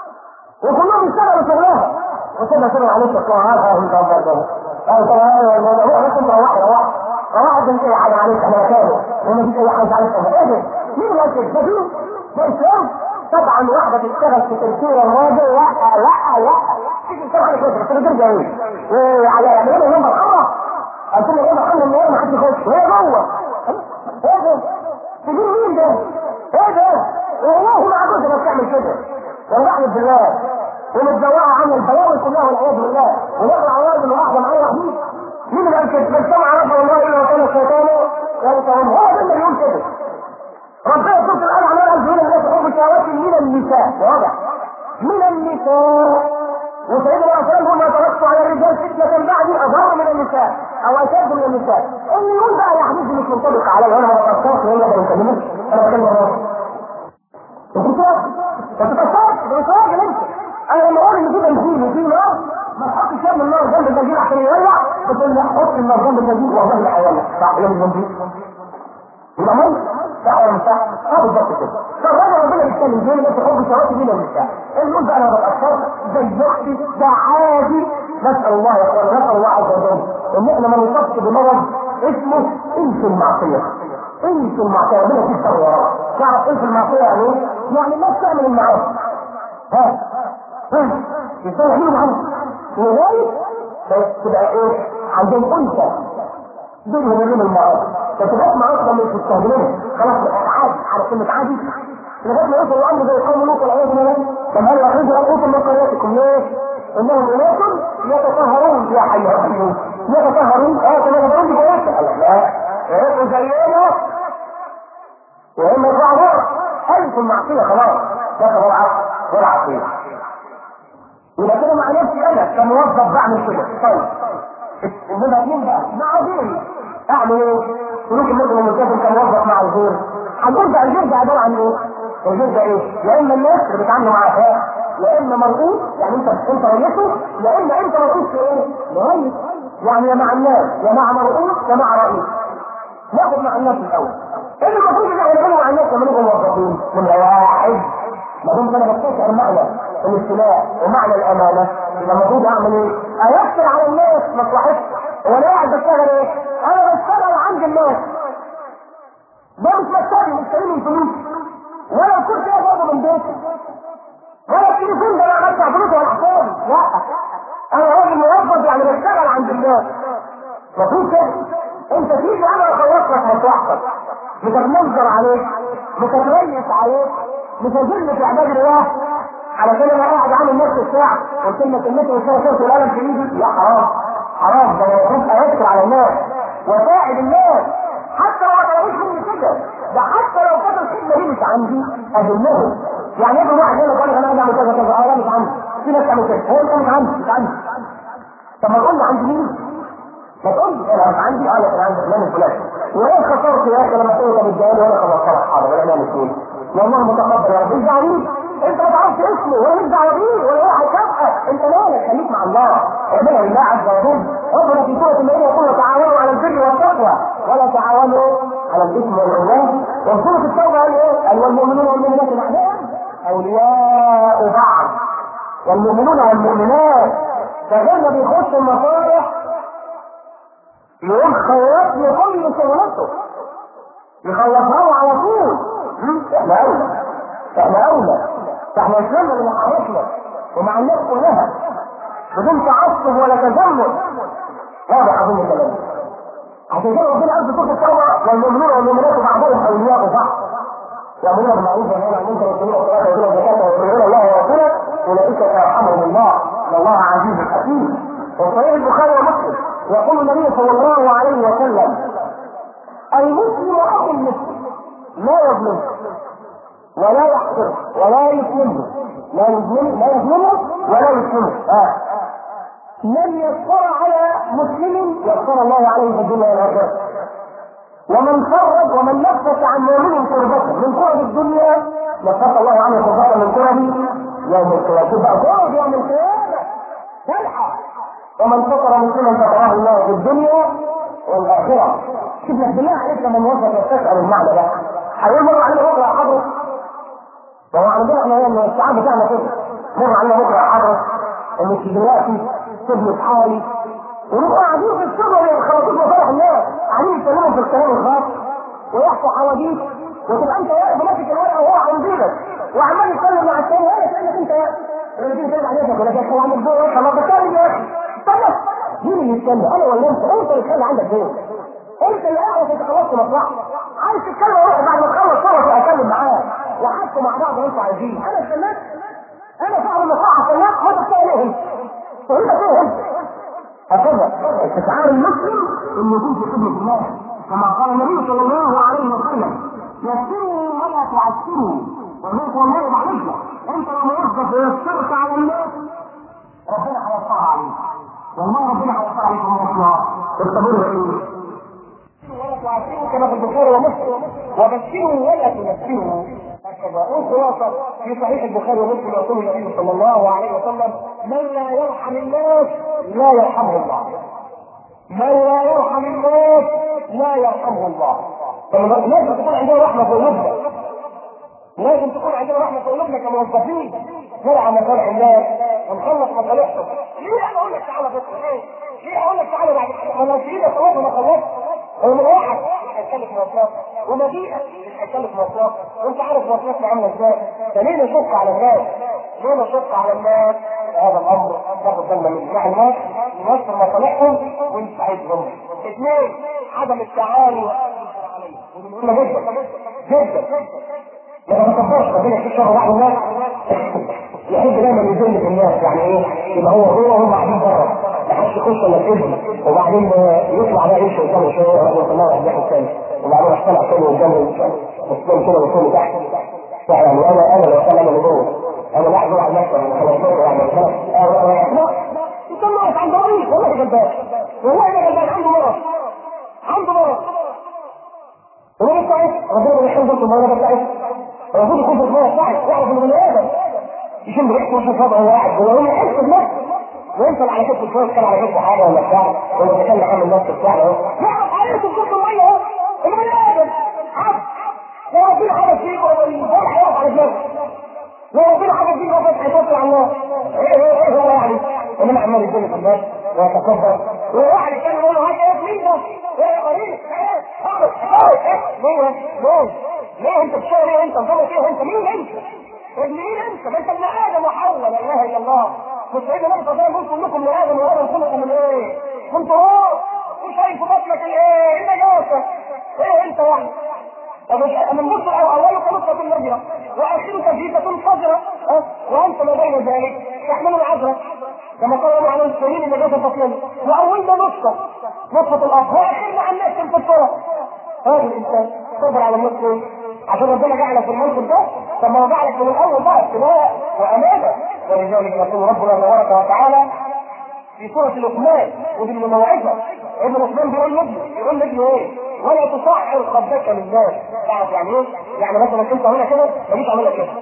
وكلهم يشتغلوا شغلها وكده كده معلش القواعد ها انت برضه اه طبعا الموضوع هو بس انت روح روح روح ده مش اي حاجه عليك انا كامل وما فيش اي حاجه عليك ايه ده؟ مين اللي قال كده؟ ده فيه ده اسلام طبعا واحده تشتغل في تركيا الراجل لا لا لا تيجي تشتغل على كده كده ترجع ايه؟ وعلى يعني ايه يوم الحمراء قلت له يوم الحمراء من ما حد يخش وهي جوه ايه ده؟ تجيب مين ده؟ ايه ده؟ والله ما عجوز انك تعمل كده ونحمد بالله ومتزوعة عن البلاوي كلها والعياذ بالله ونقرا عوارض واحدة معايا وحديد مين اللي قال كده؟ من سمع رب الله الا وكان الشيطان يرتهم هو ده اللي بيقول كده ربنا يقول الآن عمال قال هنا لا تحب الشهوات من النساء واضح من النساء وسيدنا الرسول يقول ما تركت على الرجال فتنة بعدي أضر من النساء أو أشد من النساء اللي يقول بقى يا حبيبي مش منطبق عليا وأنا ما بفكرش ولا بكلمك أنا بكلم الراجل انت ما تتفكرش ده مش راجل انت انا لما اقول ان في بنزين وفي نار ما تحطش يد النار جنب البنزين عشان يولع بتقول لا حط النار جنب البنزين والله لا هيولع صح يا البنزين يبقى مهم صح ولا مش صح؟ اه بالظبط كده فالراجل ربنا بيتكلم زي ما انت حب شراتي دي للنساء اللي يقول بقى انا ما بتاثرش زي اختي ده عادي نسال الله يا اخوان نسال الله عز وجل ان احنا ما نصابش بمرض اسمه انس المعصيه انس المعصيه ربنا فيه شر وراه تعرف انس المعصيه يعني ايه؟ يعني الناس تعمل المعاصي ها ها يسوي حلو معانا لغايه تبقى ايه؟ عندهم انثى بينهم وبين المعاصي فتبقى معاصي مش مستهدرين خلاص عادي على كلمه عادي لغايه ما يوصل الامر زي قوم لوط والعياذ بالله طب هل اخرجوا انفسكم من قريتكم ليه؟ انهم اناس يتطهرون يا حي يا قيوم يتطهرون اه كما يتطهرون بجوازك لا يبقوا زينا وهم يطلعوا بره ألف المعصية خلاص دخل العقل والعقيدة يبقى كده مع نفسي انا كموظف بعمل كده طيب انما مين بقى مع غيري اعمل ايه؟ سلوك المسلم الملتزم كموظف مع الغير هنرجع الغير ده عباره عن ايه؟ الغير ده ايه؟ يا اما الناس اللي بيتعاملوا مع اخلاق يا اما مرؤوس يعني انت انت رئيسه يا اما انت رئيس في ايه؟ رئيس يعني يا مع الناس يا مع مرؤوس يا مع رئيس ناخد مع الناس الاول ايه اللي المفروض ان احنا نعمله مع الناس لما نبقى موظفين؟ من واحد ما دمت انا بستشعر معنى الاستيلاء ومعنى الامانه يبقى المفروض اعمل ايه؟ ايسر على الناس مصلحتهم وانا قاعد بشتغل ايه؟ انا بشتغل عند الناس ده مش مكتبي مش كريم الفلوس ولا الكرسي ده برضه من بيتي ولا التليفون ده انا بدفع فلوس ولا حسابي لا انا راجل موظف يعني بشتغل عند الناس مفروض كده انت تيجي انا اخلص لك مصلحتك مش هتنظر عليك مش هتريس عليك مش هذل في عباد الله على كده انا قاعد عامل نص الساعه قلت لك كلمتي والساعه صوت والقلم في ايدي يا حرام حرام ده المفروض ايسر على الناس وساعد الناس حتى لو ما طلبوش مني كده ده حتى لو كانت الخدمه دي مش عندي اهمهم يعني يجي واحد يقول لك انا انا اعمل كذا كذا اه لا مش عندي في ناس تعمل كده هو انت مش عندي مش عندي طب ما تقول لي عندي مين؟ ما تقول لي انا مش عندي اه لكن عندي فلان الفلاني وايه خسرت يا اخي لما تقول طب اديها لي وانا خلصت لك حاضر ولا نعمل فين؟ يا الله متقبل يا رب ارجع ليه؟ انت ما تعرفش اسمه ولا يرجع بيه ولا هو هيكافئك انت مالك خليك مع الله ربنا لله عز وجل ربنا في سوره المائده يقول تعاونوا على البر والتقوى ولا تعاونوا على الاثم والعدوان وفي سوره التوبه قال ايه؟ قال والمؤمنون والمؤمنات بعضهم اولياء بعض والمؤمنون والمؤمنات فغيرنا بيخش المصالح يقوم خيط لكل شغلته يخلصها على طول احنا اولى احنا اولى فاحنا اسلامنا اللي عرفنا ومع الناس كلها بدون تعصب ولا تذمر واضح اظن كلامي عشان كده ربنا قال في سوره التوبه والمؤمنون والمؤمنات بعضهم اولياء بعض يامرون بالمعروف وينهون عن المنكر ويقيمون الصلاه ويؤتون الزكاه ويطيعون الله ورسوله اولئك سيرحمهم الله ان الله عزيز حكيم وفي صحيح البخاري ومسلم يقول النبي صلى الله عليه وسلم المسلم اخو المسلم لا يظلمه ولا يحقره ولا يسلمه لا يظلمه لا يظلمه ولا يسلمه آه. من يسر على مسلم يسر الله عليه في الدنيا والاخره ومن فرج ومن نفس عن مؤمن كربته من كرب الدنيا نفس الله عنه كربته من كرب يوم القيامه تبقى كرب يوم القيامه تلحق ومن فطر مسلما فطره الله في الدنيا والاخره شوف لك بالله عليك لما نوظف يستشعر المعنى ده هيقول مره علينا بكره يا حضره وهو عندنا احنا هنا الشعب بتاعنا كده مره علينا بكره يا حضره ان في دلوقتي سجن في حالي ونبقى قاعدين في الشغل وخلاصين مصالح الناس قاعدين يتكلموا في الكلام الخاص ويحكوا حواديت وتبقى انت واقف ماسك الورقه وهو عن جيبك وعمال يتكلم مع الثاني ولا كانك انت لما تيجي ترجع عليك ولا كده هو عامل دور طب بتكلم يا اخي طب مين اللي يتكلم انا ولا انت انت اللي تخلي عندك دور انت اللي اعرف انت خلصت مصلحتك عايز تتكلم روح بعد ما تخلص صوت اتكلم معاه وحطوا مع بعض وانتوا عايزين انا استناك انا صاحب المصلحه استناك وانت بتعمل ايه وانت فين هكذا استشعار المسلم انه يكون في خدمه الله كما قال النبي صلى الله عليه وسلم يسروا ولا تعسروا والناس والله معلش انت لو موظف ويسرت على الناس ربنا هيوفرها عليك والله ربنا هيوفر عليك المواصلات الصبر ايه ولا تعسروا كما في البخاري ومسلم وبشروا ولا تنفروا هكذا الخلاصة في صحيح البخاري ومسلم يقول النبي صلى الله عليه وسلم من لا يرحم الناس لا يرحمه الله من لا يرحم الناس لا يرحمه الله لازم تكون عندنا رحمة في قلوبنا لازم تكون عندنا رحمة في قلوبنا كموظفين نرعى مصالح الناس ونخلص مصالحهم ليه انا اقول لك تعالى بس ليه؟ ليه اقول لك تعالى بعد كده انا في ايدي خلاص انا خلصت ومروحك مش هتكلف مواصلات ومجيئك مش هتكلف مواصلات وانت عارف مواصلاتنا عامله ازاي فليه نشق على الناس؟ ليه نشق على الناس؟ هذا الامر ناخد بالنا منه نحن الناس نوفر مصالحهم ونساعدهم. اثنين عدم التعالي ودي مهمه جدا جدا ما تتصورش ربنا في شر بعض الناس يحب دايما يذل في الناس يعني ايه يبقى هو جوه وهم قاعدين بره ما حدش يخش الا في وبعدين يطلع بقى يمشي قدامه شويه رحمه الله واحد الثاني وبعدين راح طلع تاني قدامه بصين كده وصول تحت يعني انا انا لو كان انا اللي جوه انا لحظه على نفسي انا خلاص يعني خلاص انت مرض عنده مريض والله غلبان والله غلبان عنده مرض عنده مرض وما بتاعت ربنا بيحب انت المرض بتاعت المفروض يكون في الخلاص بتاعت يعرف انه بني ادم يشم ريحته ويشوف وضعه واحد جوه هو يحس بنفسه وينزل على كتفه شويه كان على كتفه حاجه ولا بتاع ولا تكلم عن النفس بتاعه اهو يعرف عليه تشوف الميه اهو البني ادم عبد لو ربنا حاجه فيه ولا الفرح يقف على جنبه لو ربنا حاجه فيه وقف هيتوكل على الله ايه ايه ايه هو يعني انما عمال يدل في الناس ويتكبر وواحد يتكلم يقول له هات ايه مين ده؟ ايه يا قريب؟ ايه؟ خالص خالص ايه؟ ليه؟ ليه؟ ليه انت بتشتغل ايه انت؟ نظامك ايه انت؟ مين انت؟ ابن مين انت؟ ما انت ابن ادم وحواء لا اله الا الله مش سيدنا النبي صلى الله عليه وسلم كلكم من ادم وادم خلقوا من ايه؟ كنت روح وشايف في بطنك الايه؟ النجاسه ايه انت يعني؟ من نص اولك نصف النجرة واخرك جيفة فجرة وانت ما بين ذلك تحمل العذرة كما قال الله عليه الكريم النجاسة تطلب واولنا نصفة نصفة الارض واخرنا عن نفس الفطرة هذا الانسان صبر على النصف عشان ربنا جعلك في المنصب ده طب ما هو جعلك من الاول بقى ابتلاء وامانه ولذلك يقول ربنا تبارك وتعالى في سورة لقمان ودي من الموعظة ابن لقمان بيقول لابنه بيقول لابنه ايه؟ ولا تصعر خدك للناس تعرف يعني ايه؟ يعني مثلا انت هنا كده ما جيش اعمل لك كده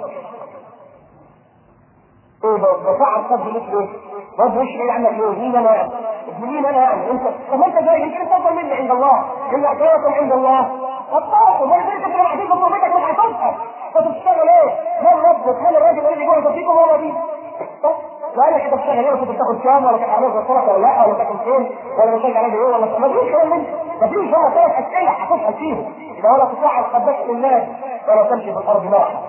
ايه بصعر خد ليك ليه؟ برضه وش ايه عندك ايه؟ مين انا يعني؟ مين انا يعني؟ انت طب انت زي يمكن انت افضل مني عند الله ان اعطيكم عند الله الطاقه ما يصير تكون عزيزه في تربتك مش هتنفع فتشتغل ايه؟ من ربك؟ هل الراجل الذي جوه فيكم هو دي؟ وقال لك انت بتشتغل ايه وكنت بتاخد كام ولا كان عامل صورك ولا لا ولا تاكل فين ولا بتشتغل عليه ايه ولا ما فيش كلام من ما فيش هم ثلاث اسئله هتسال فيهم يبقى ولا تصعد خدك للناس ولا تمشي في الارض مرحا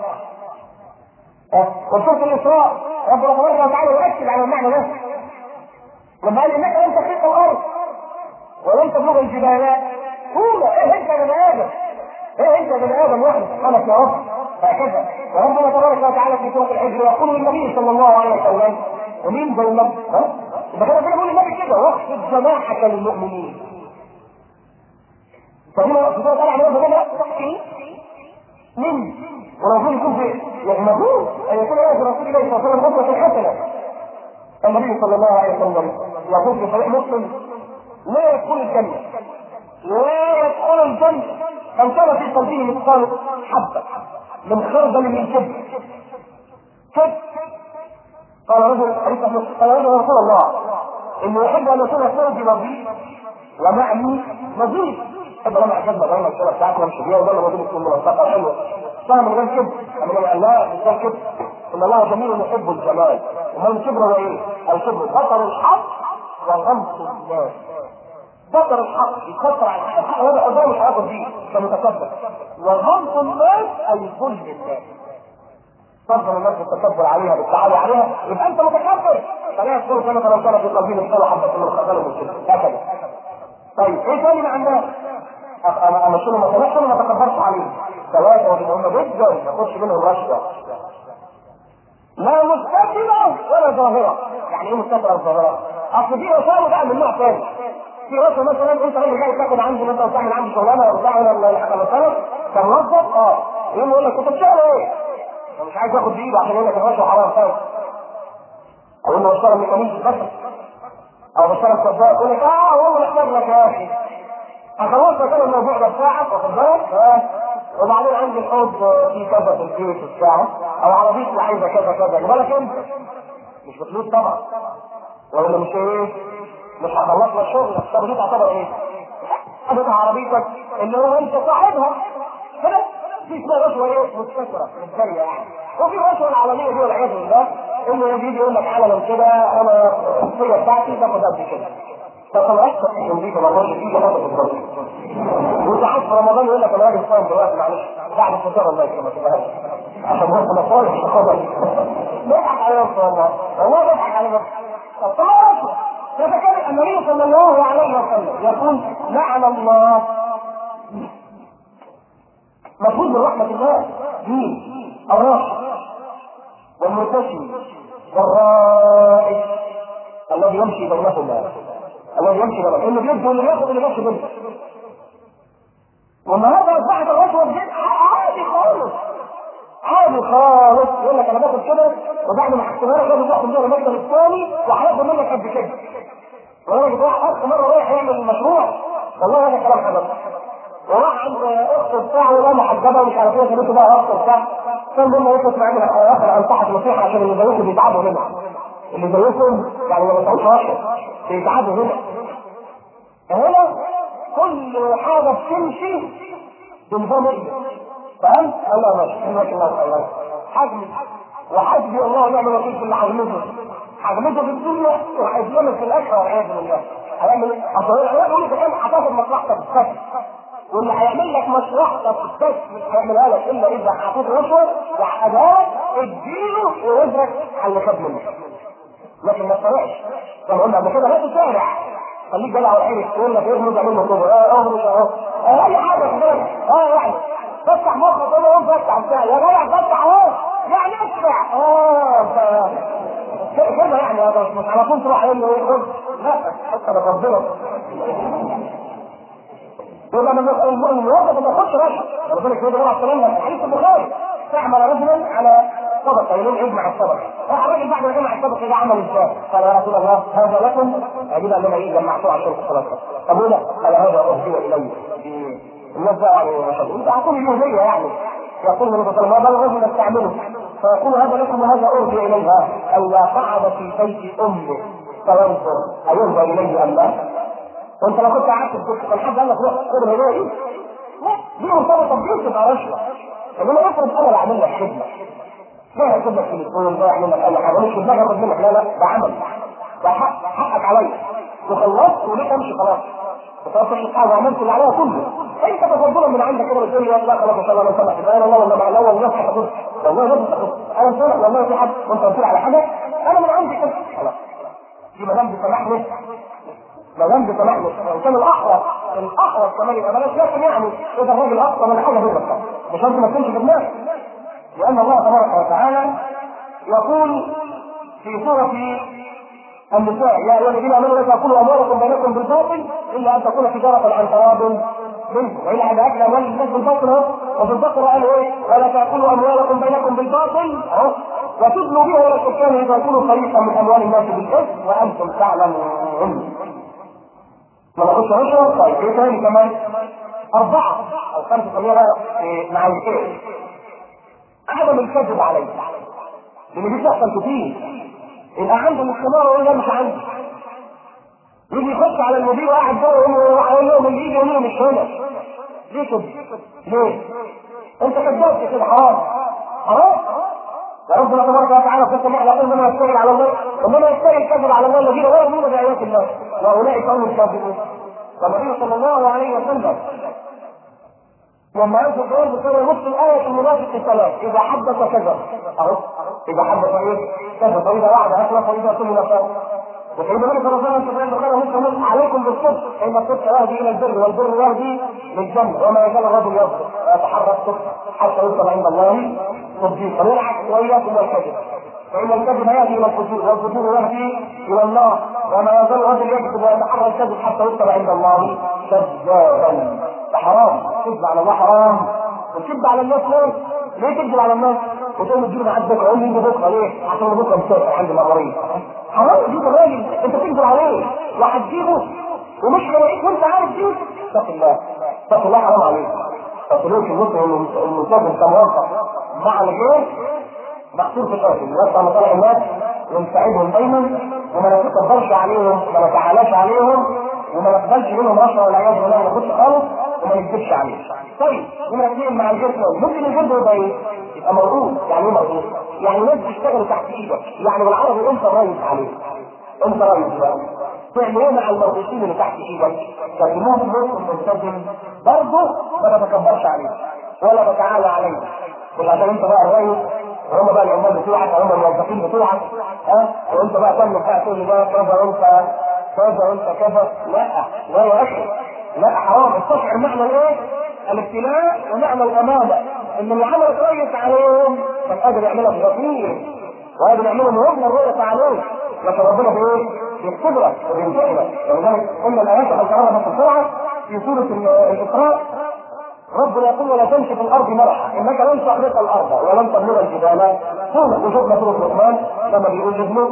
وسوره الاسراء ربنا تبارك وتعالى يؤكد على المعنى ده لما قال انك لن تخلق الارض ولن تبلغ الجبال طول ايه انت يا بني ادم ايه انت يا بني ادم واحد سبحانك يا رب هكذا وربنا تبارك وتعالى في سوره الحجر يقول للنبي صلى الله عليه وسلم ومين زي النبي ها؟ ده كده بيقول للنبي كده واخفض جناحك للمؤمنين فهنا في سوره على ربنا تحكي من ولو يكون في يعني مفروض ان يكون هذا رسول الله صلى الله عليه وسلم اسوه حسنه النبي صلى الله عليه وسلم يقول في صحيح مسلم لا يدخل الجنه لا يدخل الجنه من كان في قلبه مثقال حبه من خردل من كبر كبر قال رجل قال رجل يا رسول الله اني احب ان يكون ثوبي نظيف ومعني نظيف احب انا احب انا الشارع بتاعك وامشي بيها وده اللي تكون منسقه حلوه فاهم من غير كبر اما قال لا من غير كبر ان الله جميل يحب الجمال وما الكبر هو ايه؟ الكبر بطر الحق وغمط الناس بطر الحق يكسر على الحق هذا قدام مش هياخد بيه كمتكبر وغمط الناس اي كل الناس تفضل الناس التكبر عليها بالتعالي عليها يبقى انت متكبر فلا يقول كما لو كان في قلبي مثقال حبه من الخردل من كده هكذا طيب ايه تاني مع الناس؟ انا انا شنو ما شنو ما تكبرش عليهم ثلاثه وهم جدا ما ياخدش منهم رشوه لا مستترة ولا ظاهرة يعني ايه مستترة وظاهرة؟ اصل في رشاوى بقى من نوع ثاني في رشوة مثلا انت راجل جاي تاخد عندي مثلا تعمل عندي شغلانه ولا تعمل مثلا كموظف اه يقوم يقول لك كنت بتشتغل ايه؟ مش عايز اخد بايده عشان يقول لك الرشوه حرام خالص اقول له بشتغل ميكانيكي بس او بشتغل سباق يقول لك اه والله محتاج لك يا اخي اخلص لك انا الموضوع ده بتاعك واخد بالك اه وبعدين عندي الحوض في كذا في البيت الساعه او عربيتي عايزه كذا كذا خد بالك انت مش بفلوس طبعا ولا مش ايه مش هخلص لك شغلك طب دي تعتبر ايه؟ حاجه عربيتك اللي هو انت صاحبها كده في اسمها رشوه ايه؟ مستكبره متجريه يعني وفي رشوه العالميه دي والعياذ بالله انه يجي يقول لك علنا كده انا الصيه بتاعتي تاخد قد كده طب انا اكثر من دي ما اقدرش تيجي هذا في الضرب وساعات في رمضان يقول لك انا راجل صايم دلوقتي معلش بعد الفطار الله يكرمك تبقاش عشان هو انا صايم مش خبر بضحك على نفسه والله والله بضحك على نفسه طب طبعا فكان النبي صلى الله عليه وسلم يقول لعن الله مفروض من رحمة الله مين؟ الراشد والمرتشي والرائد الذي يمشي بينهما الذي يمشي بينهما اللي بيده واللي بياخد اللي بياخد منه والنهارده اصبحت الرشوه بجد عادي خالص عادي خالص يقول لك انا باخد كده وبعد ما حسبها لك لازم تاخد منها المكتب الثاني وهياخد منك قد كده ولكن واحد اخ مره رايح يعمل مشروع والله هذا كلام حضرتك وراح عند اخت بتاعه ولا محجبه مش عارف ايه قالت له بقى اخت بتاعه كان لما يخلص معانا اخر انصحك نصيحه عشان اللي زيكم بيتعبوا هنا اللي زيكم يعني ما بتعوش واحد بيتعبوا هنا هنا كل حاجه بتمشي بنظام ايه فهمت؟ الله ماشي حلوك الله الله حجم وحسبي الله ونعم الوكيل في اللي حجمته حجمته في الدنيا وهيظلمك في الاخره والعياذ بالله هيعمل ايه؟ اصل هو العيال يقول لك كمان هتاخد مصلحتك بس واللي هيعمل لك مصلحتك بس مش هيعملها لك الا اذا حطيت رشوه وحقها اديله ووزرك على اللي خد منك لكن ما تسرقش زي ما قلنا قبل كده لا تسارع خليك جدع وعينك تقول لك ايه اعمل له كده اه اهرش اهو اه اي حاجه في بالك اه يعني فتح مخك كل يوم فتح بتاع يا جدع فتح اهو يعني ادفع اه كده يعني هذا مش على طول تروح قايل له ايه خد لا حتى ربنا يبقى انا الموظف ما ياخدش رشوه ربنا كده يقول على الكلام حديث البخاري تعمل رجلا على صدقه يقول عيد مع الصدقه الراجل بعد ما جمع الصدقه ده عمل ازاي؟ قال يا رسول الله هذا لكم اجيب ان انا ايه جمعتوه عشان الصدقه طب ولا قال هذا اهدي الي الناس بقى يعني ما شاء الله انت هتكون اليهوديه يعني يقول النبي صلى الله عليه وسلم هذا الرجل يستعمله فيقول هذا لكم وهذا ارجع اليها او لا قعد في بيت امه فينظر ايرجع اليه ام لا؟ وانت لو كنت قعدت في كان حد قال لك روح خد الهديه دي لا دي مرتبطه بدين تبقى رشوه انما افرض انا اللي اعمل لك خدمه ده ياخد لك تليفون ده يعمل لك اي حاجه مش في دماغي اخد منك لا لا ده عمل ده حق حقك عليا وخلصت وليه امشي خلاص وتوصل حاجه وعملت اللي عليها كله انت تفضلا من عندك كده بتقول لي لا خلاص ان شاء الله انا سامح انا والله والله لا والله هتاخد والله لازم تاخد انا سامح والله في حد وانت قلت على حاجه انا من عندي كده خلاص دي ما دام بسمحني ما دام بسمحني وكان الاحرص الاحرص كمان يبقى بلاش لكن يعني اذا الراجل اكثر من حاجه غير مش انت ما تكونش في دماغك لان الله تبارك وتعالى يقول في سوره النساء يا ايها الذين امنوا لا تاكلوا اموالكم بينكم بالباطل الا ان تكون تجاره عن تراض منكم والا حد اكل اموال الناس بالباطل اهو وفي البقره قالوا ايه ولا تاكلوا اموالكم بينكم بالباطل اهو وتدلوا بها الى السكان اذا كنوا فريقا من اموال الناس بالاثم وانتم تعلمون ما ناخدش رشوه طيب ايه تاني كمان اربعه او خمسه خلينا مع الخير عدم الكذب عليه لان دي بتحصل كتير يبقى عنده الاختبار ويقول لا مش عندي يجي يخش على المدير وقاعد جوه يقول لهم اللي يجي يقول مش هنا ليه كده؟ ليه؟ انت كذبت كده حرام حرام ربنا تبارك وتعالى في السماء يقول انما يستغل على الله انما يستغل الكذب على الله الذين لا يؤمنون بايات الله واولئك هم الكاذبون والنبي صلى الله عليه وسلم لما ينزل دور بسبب نص الآية المنافق الثلاث إذا حدث كذب أهو إذا حدث إيه؟ كذب فإذا وعد أخلف وإذا سمي نفاق وسيدنا النبي صلى الله عليه وسلم في البخاري ومسلم عليكم بالصدق فإن الصدق يهدي إلى البر والبر يهدي للجنة وما يزال الرجل يصدق ويتحرى الصدق حتى يوصل عند الله صديقا والعكس وإياكم والكذب فإن الكذب يهدي إلى الفجور والفجور يهدي إلى النار وما يزال الرجل يكذب ويتحرى الكذب حتى يوصل عند الله كذابا حرام كذب على الله حرام وكذب على الناس ليه؟ ليه تكذب على الناس؟ وتقول تجيب حد بكره يقول لي يجي بكره ليه؟ عشان بكره مسافر عندي مريض حرام تجيب الراجل انت تكذب عليه وهتجيبه ومش هلاقيك وانت عارف دي اتق الله اتق الله حرام عليك سلوك المسلم الملتزم كموظف مع الغير محصور في القاتل يبقى مصالح الناس ونساعدهم دايما وما نتكبرش عليهم وما نتعالاش عليهم وما نقبلش منهم رشوه والعياذ بالله ما ناخدش خالص وما نكذبش عليه. طيب هنا اثنين مع الجسم ممكن الجسم يبقى ايه؟ يبقى مرغوب يعني ايه مرغوب؟ يعني ناس بتشتغل تحت ايدك يعني بالعربي انت رايد عليه. انت رايد بقى. تعمل ايه مع المرغوبين اللي تحت ايدك؟ تكلموه مسلم ملتزم برضه ما تتكبرش عليه ولا تتعالى عليه. مش عشان انت بقى الرئيس وهم بقى العمال بتوعك هم الموظفين بتوعك ها وانت بقى تعمل بقى تقول لي بقى كذا وانت كذا وانت كذا لا لا يا اخي لا حرام استشعر معنى الايه؟ الابتلاء ومعنى الامانه ان اللي عمل كويس عليهم كان قادر يعملها بغفير وقادر يعملها مهم الرؤيه عليك لكن ربنا بايه؟ بالقدره وبالفعل ولذلك قلنا الايات اللي قرأنا بس بسرعه في سوره الاسراء ربنا يقول ولا تمشي في الارض مرحا انك لن تخرق الارض ولن تبلغ الجبال طولا وشفنا سوره لقمان لما بيقول لابنه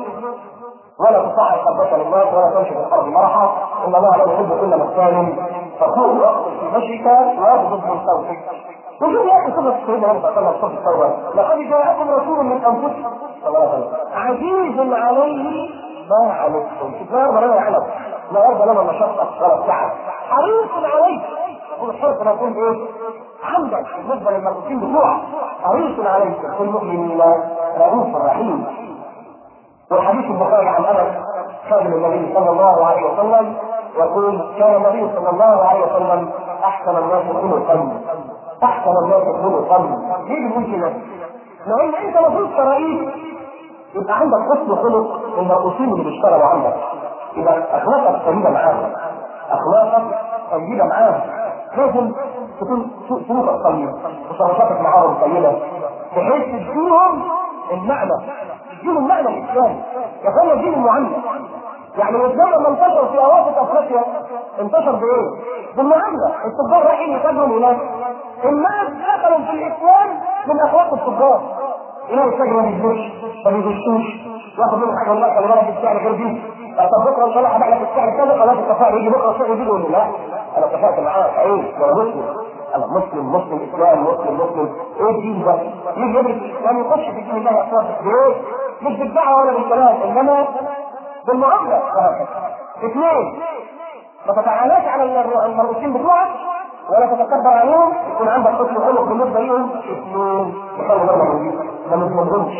ولا تصعد خدك للناس ولا تمشي في الارض مرحا ان الله لا يحب كل مختال فخور واقصد في مشيك واغضب من صوتك وشوف يا اخي صفه سيدنا النبي صلى الله عليه وسلم التوبه لقد جاءكم رسول من انفسكم صلى الله عليه وسلم عزيز عليه ما عنتم لا يرضى لنا العنب لا يرضى لنا المشقه ولا التعب حريص عليك يقول الحرص ما يكون ايه؟ عندك بالنسبه للمرؤوسين بتوعك حريص عليك بالمؤمنين رؤوف رحيم والحديث البخاري عن انس خادم النبي صلى الله عليه وسلم يقول كان النبي صلى الله عليه وسلم احسن الناس خلقا احسن الناس خلقا ليه بنقول كده؟ لان انت المفروض كرئيس يبقى عندك حسن خلق المرؤوسين اللي بيشتغلوا عندك يبقى اخلاقك طيبه معاهم اخلاقك طيبه معاهم لازم تكون سلوكك طيب وتصرفاتك معاهم طيبه بحيث تديهم المعنى تديهم المعنى الاسلامي يا الدين المعلم يعني الاسلام لما انتشر في اواسط افريقيا انتشر بايه؟ بالمعامله التجار رايحين يتاجروا هناك الناس دخلوا في الاسلام من اخلاق التجار يلاقي التاجر ما بيجوش ما بيغشوش ياخد منه حاجه والله خلي بالك السعر غير دي طب بكره ان شاء الله هبيع لك السعر كذا خلاص اتفقنا يجي بكره السعر يجي يقول لا انا اتفقت معاه عيب وانا مسلم انا مسلم مسلم اسلام مسلم مسلم ايه الدين ده؟ يجي يدرس الاسلام يخش في دين الله اصلا بايه؟ مش بالدعوه ولا بالكلام انما بالمعامله اثنين ما تتعالاش على المرؤوسين بتوعك ولا تتكبر عليهم يكون عندك حسن خلق بالنسبه ليهم اثنين يخلوا بالهم ما نظلمهمش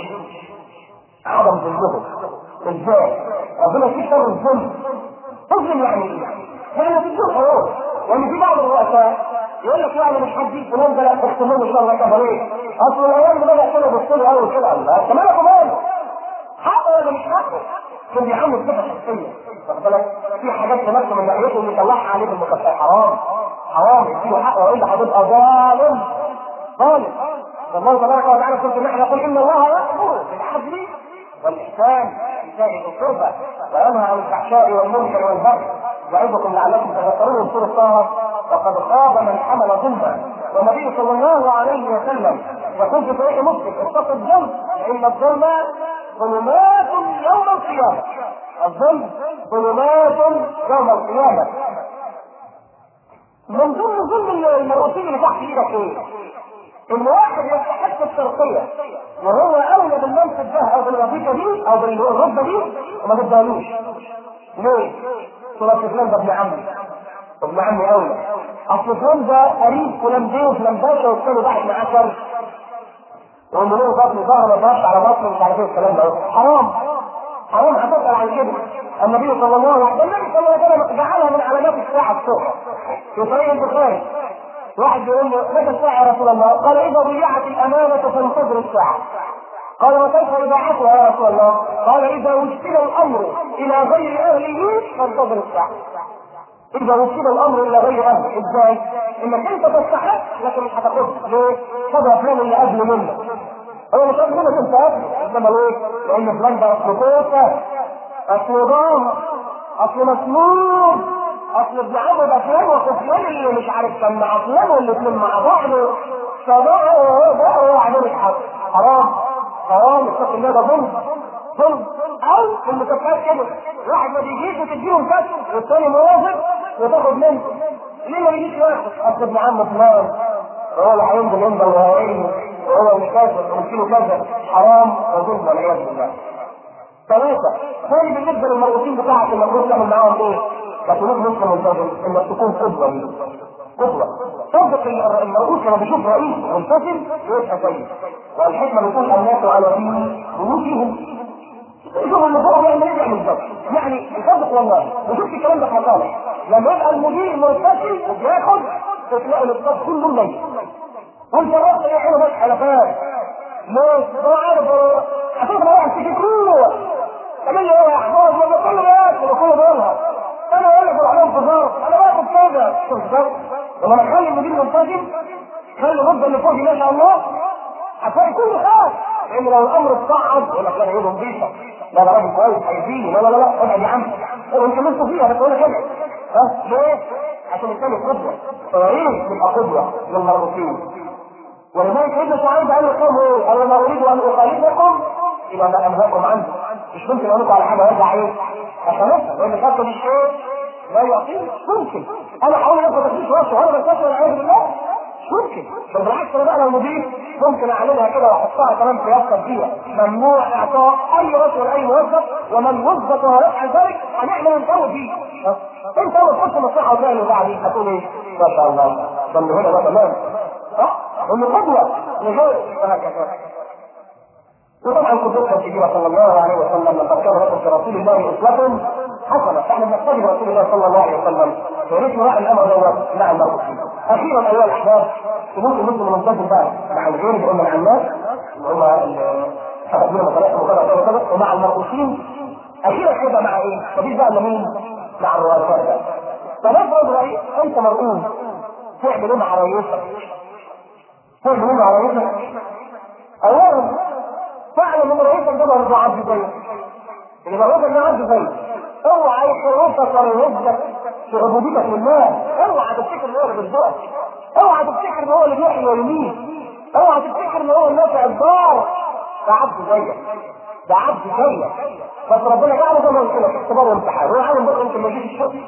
عدم ظلمهم ازاي؟ ربنا في شر الظلم تظلم يعني ايه؟ يعني تديهم حقوق يعني في بعض الرؤساء يقول لك يعني مش هديك فلان ده لا تحكمون ان شاء الله كده ليه؟ اصل الايام دي بدا كده يبص لي قوي كده انت مالك وماله؟ حقه ولا مش حقه؟ كان بيعمل صفه شخصيه واخد بالك؟ في حاجات في نفسه من ناحيته اللي يطلعها عليه بالمكافاه حرام حرام يديله حقه والا هتبقى ظالم ظالم الله تبارك وتعالى في سوره النحل يقول ان الله يامر بالعدل والاحسان ايتاء ذي القربى وينهى عن الفحشاء والمنكر والبغي يعظكم لعلكم تذكرون سوره طه وقد خاب من حمل ظلما والنبي صلى الله عليه وسلم يقول في صحيح مسلم اتقوا الظلم فان الظلم ظلمات يوم القيامه الظلم ظلمات يوم القيامه من ضمن ظلم المرؤوسين اللي تحت ايدك ايه؟ ان واحد يستحق الترقيه وهو اولى بالمنصب ده او بالوظيفه دي او بالرتبه دي وما تدالوش ليه؟ تقول فلان ده ابن عمي ابن عمي اولى اصل فلان ده قريب فلان بيه وفلان باشا والثاني واحد معاه شر وهم له بطن ظهر ما ظهرش على بطن مش عارف ايه الكلام ده حرام حرام هتسال عن كده النبي صلى الله عليه وسلم النبي صلى الله عليه وسلم جعلها من علامات الساعه الصبح في صحيح البخاري واحد بيقول له متى الساعه يا رسول الله؟ قال اذا ضيعت الامانه فانتظر الساعه قال وكيف اذاعتها يا رسول الله؟ قال اذا وكل الامر الى غير اهله فانتظر الساعه اذا وكل الامر الى غير اهله ازاي؟ انك انت تستحق لكن مش هتاخدها ليه؟ خدها فلان اللي قبل منك هو مش قبل منك انت قبل انما ليه؟ لان فلان ده اصل كوسه اصل ضام اصل مسموم اصل ابن عمرو ده فلان وخفيان اللي مش عارف كان مع فلان والاثنين مع بعض فبقوا بقوا يعملوا حرام حرام اتق الله ده ظلم ظلم او المكافآت كده واحد ما بيجيش وتديله مكافأة والثاني موافق وتاخد منه ليه ما بيجيش واحد اصل ابن عم فلان هو اللي هينزل ينزل وهيعين وهو اللي كذا ومشيله كذا حرام وظلم والعياذ بالله ثلاثة ثاني بالنسبة للمرؤوسين بتاعك المفروض تعمل معاهم ايه؟ كطلوب مسلم ملتزم انك تكون قدوة ليه قدوة صدق المرؤوس لما بيشوف رئيس ملتزم يبقى كويس والحكمة بتقول الناس على دين بيوتهم شوف اللي فوق بيعمل ايه بيعمل بالظبط يعني صدق والله وشفت الكلام ده في مصالح لما يبقى المدير ملتزم وبياخد تلاقي الاقتصاد كله ميت وانت رحت يا حلو بس حلفات ليه؟ هو عارف هتفضل واحد تفكروه تعمل لي ايه يا احفاد لما كله بياكل وكله بيلهى انا اقول لك العلوم في ظهر انا باخد كذا شوف ظهر ولما نخلي المدير ملتزم خلي الرتبه اللي فوق ما شاء الله هتلاقي كله خاف لان لو الامر اتصعد يقول لك لا انا ايده نظيفه لا ده راجل كويس هيفيني لا لا لا لا ابعد يا عم انت مش فيها بس اقول لك ابعد ها ليه؟ عشان الثاني قدوه فياريت تبقى قدوه للمرؤوسين ولذلك سيدنا شعيب قال لقوم ايه؟ قال ما اريد ان اخالفكم الى ما انهاكم عنه مش ممكن اقول لكم على حاجه وارجع ايه؟ اخالفها لان الخطه دي شيء لا يعطيني ممكن انا حاول اخد تكليف راسه وانا بستشفى والعياذ بالله ممكن بل بالعكس انا بقى لو مضيف ممكن اعملها كده واحطها كمان في يفصل فيها ممنوع اعطاء اي رجل اي موظف ومن وظف ويفعل ذلك هنعمل نطور فيه انت اول تخش مصلحه وتلاقي اللي بعدين هتقول ايه؟ ما شاء الله ده اللي هنا ده تمام صح؟ ومن قدوه لغير وهكذا وطبعا قدوتنا الكبيره صلى الله عليه وسلم لقد كان لكم في رسول الله اسوه حسنه فاحنا بنقتدي برسول الله صلى الله عليه وسلم وريت نراعي الامر دوت مع المرء اخيرا ايها الاحباب ممكن مسلم منتظر بقى مع الغير بأم العناس اللي هم حفظنا مثلا وكذا وكذا وكذا ومع المرؤوسين اخيرا هيبقى مع ايه؟ مفيش بقى الا مين؟ مع الرؤساء بقى فنفرض رئيس انت مرؤوس تعمل ايه مع رئيسك؟ تعمل ايه مع رئيسك؟ اولا فاعلم ان رئيسك ده برضه عبد زيك اللي برضه ده عبد زيك اوعى يخرفك ولا يهزك في عبوديتك لله اوعى تفتكر ان هو اللي بيرزقك اوعى تفتكر ان هو اللي بيحيي ويميت اوعى تفتكر ان هو النافع الضار ده عبد زيك ده عبد زيك بس ربنا جعله زي ما قلت لك اختبار وامتحان هو عالم بقى يمكن ما يجيش الشغل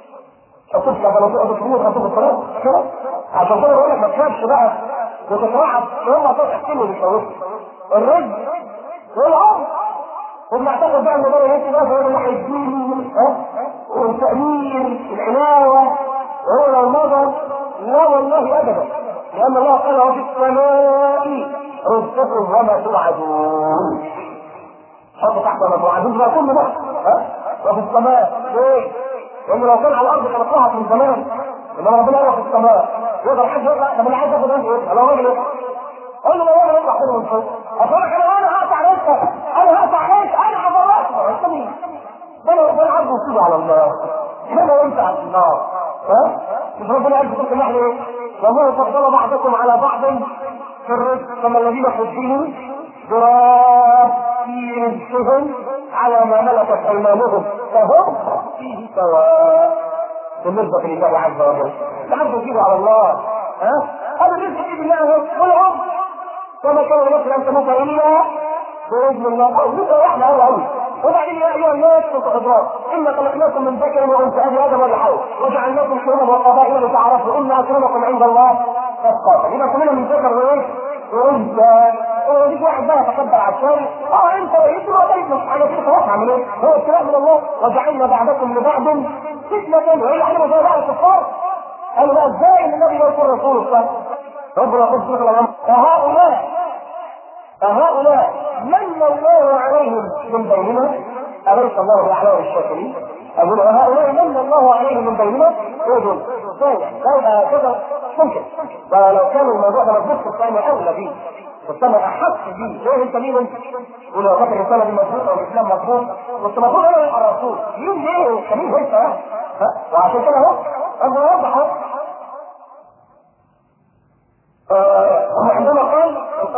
هتطلع لما تقعد تقول هتطلع الصلاه كده عشان كده بقول لك ما تخافش بقى وتترعب هم هتقعد تحكي اللي بيخوفك الرزق والعمر وبنعتقد بقى ان ده يمشي بقى هو الناحيه الديني ها والتأمين العناوة وهو لو نظر لا والله ابدا لان الله قال وفي السماء رزقكم وما توعدون حط تحت ما توعدون بقى كل ده ها وفي السماء ليه؟ لانه لو كان على الارض كانت راحت من زمان انما ربنا قال في السماء يقدر حد يطلع طب انا عايز اخد ايه؟ انا راجل يطلع قول له والله يطلع كده من فوق اقول لك انا انا هقطع رزقك انا هقطع عليك انا هضرك انت مين؟ ده انا ربنا عارف وصوله على الله انا وانت على النار ها؟ مش ربنا قال في سوره النحل ايه؟ والله فضل بعضكم على بعض في الرزق كما الذين حسنوا ضراب في رزقهم على ما ملكت ايمانهم فهم فيه سواء بالنسبه لله عز وجل تعرفوا كده على الله ها؟ هذا الرزق في الله والعمر كما كان يمكن ان تموت الا باذن الله او ذكر واحده قوي قوي وبعدين يا ايها الناس كنت خضراء انا خلقناكم من ذكر وانثى ابي ادم والحول وجعلناكم شعوبا وقبائل لتعارفوا ان اكرمكم عند الله اتقاكم يبقى كلنا من ذكر وايه؟ وانثى ويجيك واحد بقى يتكبر على الشارع اه انت رئيس الوظيفه مش حاجه كده خلاص اعمل ايه؟ هو ابتلاء من الله وجعلنا بعضكم لبعض فتنه وايه احنا زي بعض الكفار قالوا بقى ازاي ان النبي يقول الرسول الصالح ربنا يقول صدق الامر فهؤلاء فهؤلاء من الله عليهم من بيننا أليس الله بأعلام الشاكرين؟ أقول وهؤلاء من الله عليهم من بيننا رجل طيب لا كذا ممكن ولو كان الموضوع ده مظبوط في الثاني أولى بيه والسنة أحس بيه ليه أنت مين أنت؟ ولو فاكر الرسالة دي مظبوطة والإسلام مظبوط كنت المفروض أنا يبقى الرسول مين ليه خليل أنت ها؟ وعشان كده أهو أنا أوضح أهو عندما قال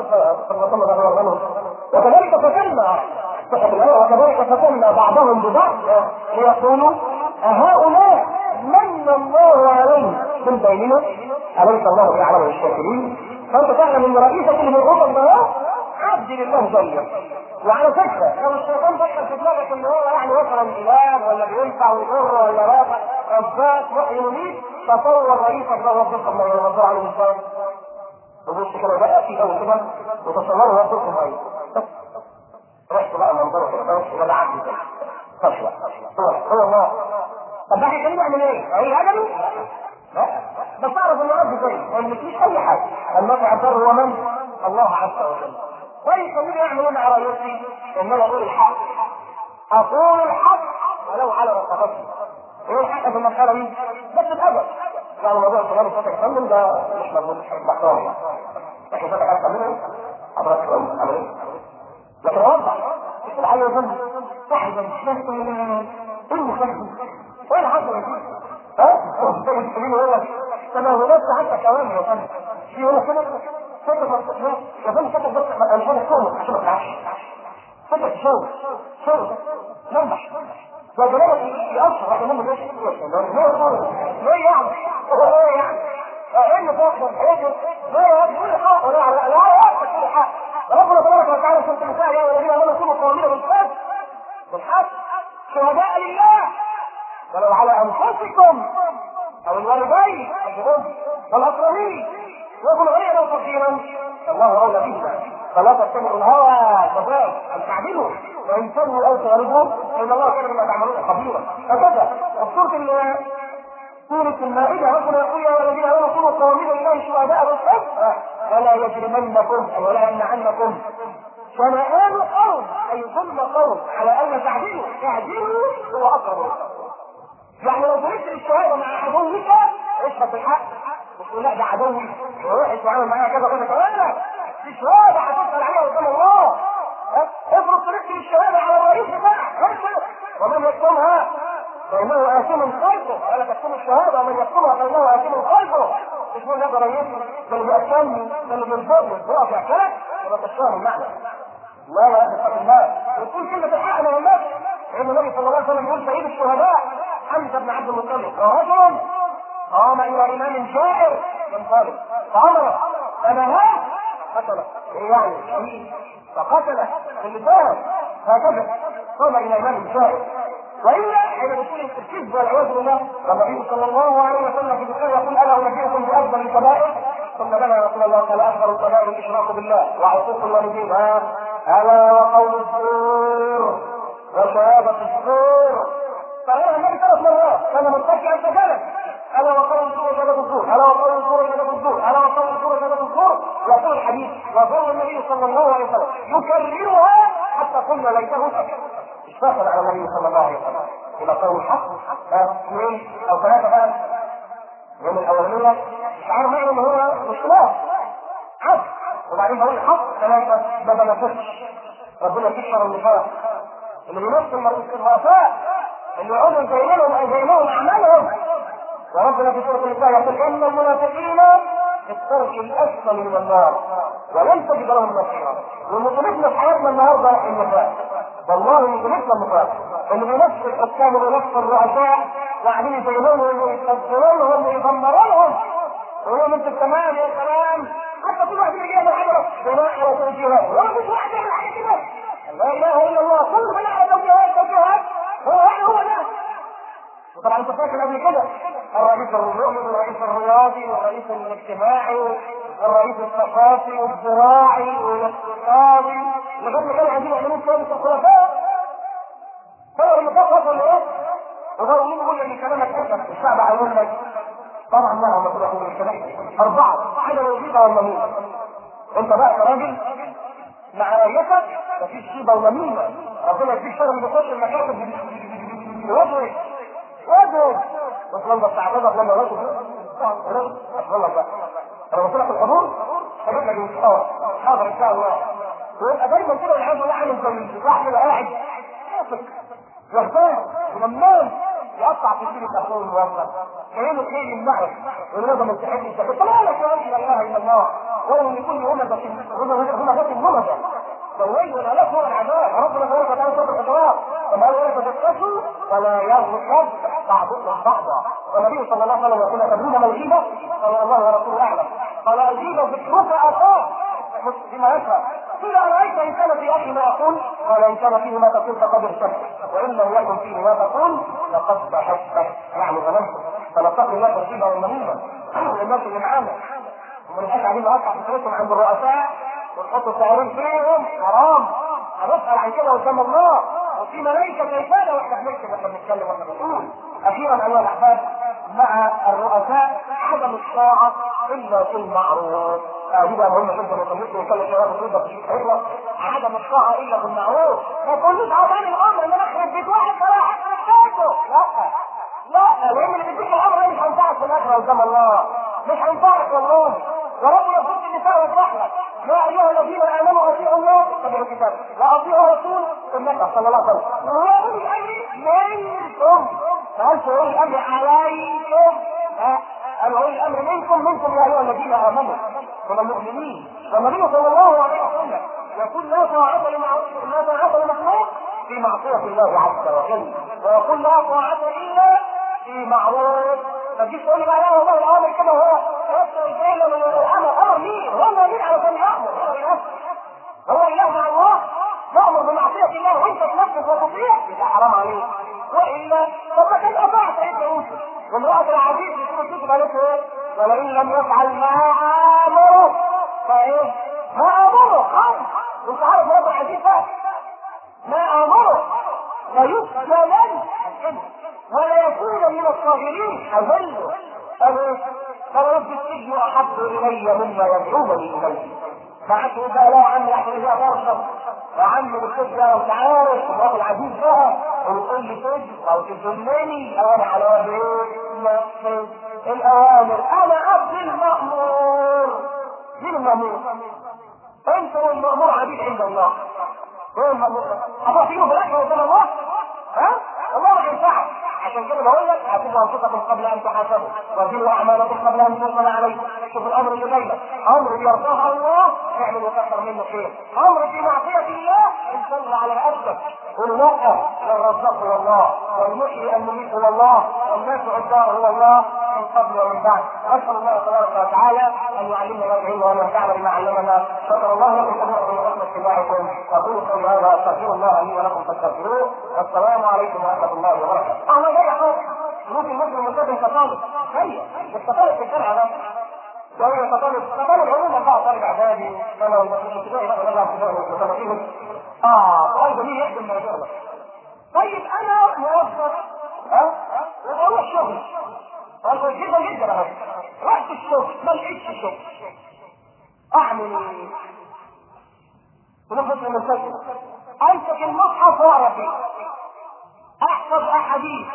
وكذلك فتنا وكذلك فتنا بعضهم ببعض ليقولوا أهؤلاء من الله عليهم من بيننا أليس الله بأعلم الشاكرين فأنت تعلم أن رئيسك اللي مرغوب الله عبد لله زيك وعلى فكرة لو الشيطان دخل في دماغك ان هو يعني مثلا اله ولا بينفع ويضر ولا رافع رزاق محيي مميت تصور رئيسك ده وظيفه من المنظور عليه الانسان وبص كده بقى في قوي كده وتصوروا وظيفه معين رحت بقى منظره كده بس يبقى ده عبد كده فشوى هو هو الله طب ده هيخليه يعمل ايه؟ هي هجمه؟ لا بس اعرف ان ربي زي ما مفيش اي حاجه النافع الضر هو من؟ الله عز وجل ويخليني اعمل ايه مع رئيسي؟ ان انا اقول الحق اقول الحق ولو على رقبتي ايه الحق في المرحله دي؟ بس الابد يعني موضوع الكلام الفتح يتكلم ده مش مضمون مش محتوى يعني لكن فتح يتكلم حضرتك عمل ايه؟ لكن اوضح مش الحل يظن واحد مش فاهم ايه المخالفه؟ ايه اللي حصل ها؟ المسلمين يقول لك تناولات حتى كمان يا فندم في يقول لك كده فتح يا فندم فتح بس انا مش عارف شغل عشان ما تتعبش فتح شغل شغل نمح وجلالة يأثر على من الناس ليه يعني؟ هو ايه يعني؟ ايه اللي بيحصل؟ ايه لا يا كل حق ولا لا لا يا كل حق ربنا تبارك وتعالى سورة النساء يا الذين امنوا كونوا قوامين بالقسط بالحق شهداء لله ولو على انفسكم او الوالدين والأقربين ويكون غنيا او فقيرا الله اولى بهما فلا تتبعوا الهوى فضائل ان تعدلوا وان تلووا او تغلبوا فان الله كان بما تعملون خبيرا هكذا السوره سورة المائدة ربنا يقول يا الذين آمنوا كونوا قوامين لله شهداء بالقسط ولا يجرمنكم أو ولا يمنعنكم شنآن قوم أي ظلم قوم على أن تعدلوا اعدلوا هو أقرب يعني لو ضربت الشهادة مع عدوك اشهد بالحق مش تقول لا ده عدوي ووحش وعمل معايا كذا كذا كذا دي شهادة هتسأل عليها قدام الله افرض طريقتي بالشهادة على الرئيس بتاعك ومن يكتمها فإنه آثم قلبه ولا تكتم الشهادة ومن يكتمها فإنه آثم قلبه مش من هذا رئيس ده اللي بيأكلني ده اللي بينفضني بيقف يحكلك يبقى تشتغل المعنى لا لا اتقوا الله وتقول كلمة الحق ما يهمكش لأن النبي صلى الله عليه وسلم يقول سيد الشهداء حمزة بن عبد المطلب رجل قام إلى إمام جائر من طالب فأمره فنهاه قتله إيه يعني شهيد فقتله باللسان هكذا قام إلى إمام جائر والا حين بيكون الكذب والعياذ بالله والنبي صلى الله عليه وسلم في البخاري يقول الا انبئكم بافضل الكبائر ثم بلى يا رسول الله قال اكبر الكبائر الاشراك بالله وعقوق الوالدين ها الا وقول الزور وشهاده الزور فهنا النبي ثلاث مرات كان متكئا فجلس الا وقول الزور وشهاده الزور الا وقول الزور وشهاده الزور الا وقول الزور وشهاده الزور يقول الحديث وظل النبي صلى الله عليه وسلم يكررها حتى قلنا ليته سكت اشتغل على النبي صلى الله عليه وسلم الى قول الحق اثنين او ثلاثه بقى يوم الاولانيه مش عارف معنى ان هو مش خلاف عدل وبعدين بقول الحق ثلاثه ما بنفسش ربنا يكشر النفاق اللي بيمثل الرؤساء اللي يقولوا زينهم زينهم اعمالهم وربنا في سوره النساء يقول ان المنافقين في الدرك الاسفل من النار ولن تجد لهم نصيرا ومطلبنا في حياتنا النهارده النفاق والله مطلبنا النفاق اللي بنفس الحكام وبنفس الرؤساء وقاعدين يزينونهم ويكبرونهم ويدمرونهم ويقولوا انتوا تمام يا سلام حتى كل واحد يجي يعمل حاجه بناء على توجيهات ولا مش واحد يعمل حاجه كده لا اله الا الله كل بناء على توجيهات توجيهات هو يعني هو ده وطبعا انت فاكر قبل كده الرئيس الرياضي والرئيس الرياضي والرئيس الاجتماعي والرئيس الثقافي والزراعي والاقتصادي لغايه ما كانوا عايزين يعملوا ثالث الخلفاء هو المكافأة ولا ايه؟ وهو مين يقول ان كلامك كذب الشعب هيقول لك طبعا لا هم كده هم مش اربعه حاجه موجوده ولا مين؟ انت بقى كراجل مع رايتك مفيش شيبه ولا مين ربنا يديك شغل بيخش المكاتب وجهه وجهه بس لما استعرضك لما رجل والله بقى انا قلت لك الحضور هجيب لك المستوى حاضر ان شاء الله ويبقى دايما كده العياذ بالله عامل زي الواحد كده قاعد يافك يغتاب ونمام يقطع في سيره اخوه الموظف كانه ايه يمنعه ولازم ما تحبش تقول طلع لك لا اله الا الله ولو لكل همزه همزه همزه فالويل والهلاك هو العذاب ربنا تبارك وتعالى صدر الخطوات كما قال ولا تتكسوا ولا يغضب بعضكم بعضا والنبي صلى الله عليه وسلم يقول تدرون ما الغيبه قال الله ورسوله اعلم قال الغيبه ذكرك اخاه بما يشرب قيل ارايت ان كان في اخي ما اقول قال ان كان فيه ما تقول فقد ارتدت وان لم يكن فيه ما تقول فقد بحثت يعني ظلمت فنتقي الله الغيبه والنميمه الناس اللي معانا ومن قاعدين نقطع فكرتهم عند الرؤساء ونحط السعرين فيهم حرام هنسأل عن كده قدام الله وفي ملائكة كيفانة واحنا بنكتب واحنا بنتكلم واحنا بنقول أخيرا أيها الأحباب مع الرؤساء عدم الطاعة إلا في المعروف دي بقى مهمة جدا وخليكم نتكلم شباب الرضا في حلوة عدم الطاعة إلا بالمعروف ما تقولوش عطاني الأمر إن أنا أخرب بيت واحد فلا أخرب بيته لا لا لأن اللي بيديك الأمر ده مش هينفعك في الآخرة قدام الله مش هينفعك والله وربنا يفك النساء ويفرح لك يا ايها الذين امنوا اطيعوا الله اتبعوا الكتاب واطيعوا الرسول النبي صلى الله عليه وسلم واولي الامر منكم ما قالش اولي الامر عليكم لا قال اولي الامر منكم منكم يا ايها الذين امنوا من المؤمنين والنبي صلى الله عليه وسلم يقول لا طاعة لا طاعة لمخلوق في معصية الله عز وجل ويقول لا طاعة الا في معروف ما تجيش تقول لي بقى لا والله الامر كده هو الامر امر مين؟ هو مين علشان يامر هو اله هو اله مع الله تامر بمعصيه الله وانت تنفذ وتطيع يبقى حرام عليك والا طب ما كان اطاع سيدنا يوسف وامراه العزيز يقول يوسف قالت له ايه؟ ولئن لم يفعل ما امره فايه؟ ما امره خالص انت عارف رب الحديث ما امره فيسلمن ولا يكون من الصاغرين اذله أبي فرب السجن احب الي مما يدعونني اليه بعته بقى لا عم يحمل فيها فرصه يا عم السجن انت عارف الراجل العزيز بقى ويقول لي سجن او تذلني او انا على وجه ايه؟ الاوامر انا عبد المامور مين المامور؟ انت والمامور عبيد عند الله ايه المامور؟ هتروح تجيبه في الاخر قدام الله؟ ها؟ الله ما ينفعك عشان كده بقول لك حاسبوا انفسكم قبل ان تحاسبوا وزنوا اعمالكم قبل ان تنزل عليكم شوف الامر اللي جاي لك امر يرضاه الله اعمل وكثر منه خير امر في معصيه الله انزل على رقبتك قل لا للرزاق هو الله والمحيي المميت هو الله والناس الدار هو الله من قبل ومن بعد اسال الله تبارك وتعالى ان يعلمنا ما يعلمنا وان ينفعنا بما علمنا شكر الله لكم سمعكم ورحمه اتباعكم اقول قولي هذا استغفر الله لي ولكم فاستغفروه والسلام عليكم ورحمه الله وبركاته. الله جاي حاجه ممكن مسلم منتبه كطالب هيا مش كطالب في الشارع ده وهو كطالب كطالب عموما بقى طالب اعدادي انا ابتدائي بقى ولا ابتدائي اه سؤال جميل يخدم الموضوع ده طيب انا موظف ها واروح شغل قال جدا جدا اهو رحت الشغل ما لقيتش شغل اعمل ايه؟ ونخلص من السجن امسك المصحف واقرا فيه احفظ احاديث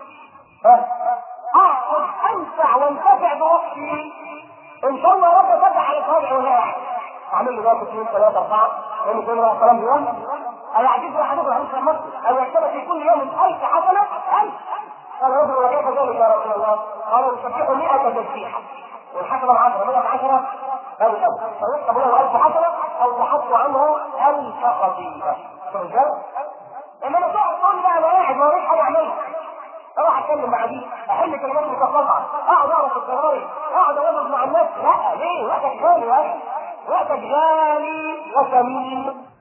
احفظ انفع وانتفع بوقتي ان شاء الله رب فتح على صابع ولا واحد اعمل لي بقى اثنين ثلاثه اربعه لان كل واحد كلام بيقول او يعجبني احدكم عن خمسه او يكتب في كل يوم ألف حسنه ألف قال رجل وكيف ذلك يا رسول الله؟ قال يسبح 100 تسبيحه والحسنه العشره 100 عشره ألف فيكتب له ألف حسنه او تحط عنه ألف خطيئه شوف ازاي؟ انما تقعد تقول لي بقى انا واحد ما وريش حاجه اعملها اروح اتكلم مع دي احل كلمات متقاطعه اقعد اقرا في الجرايد اقعد اوظف مع الناس لا ليه وقتك غالي يا اخي وقتك غالي وثمين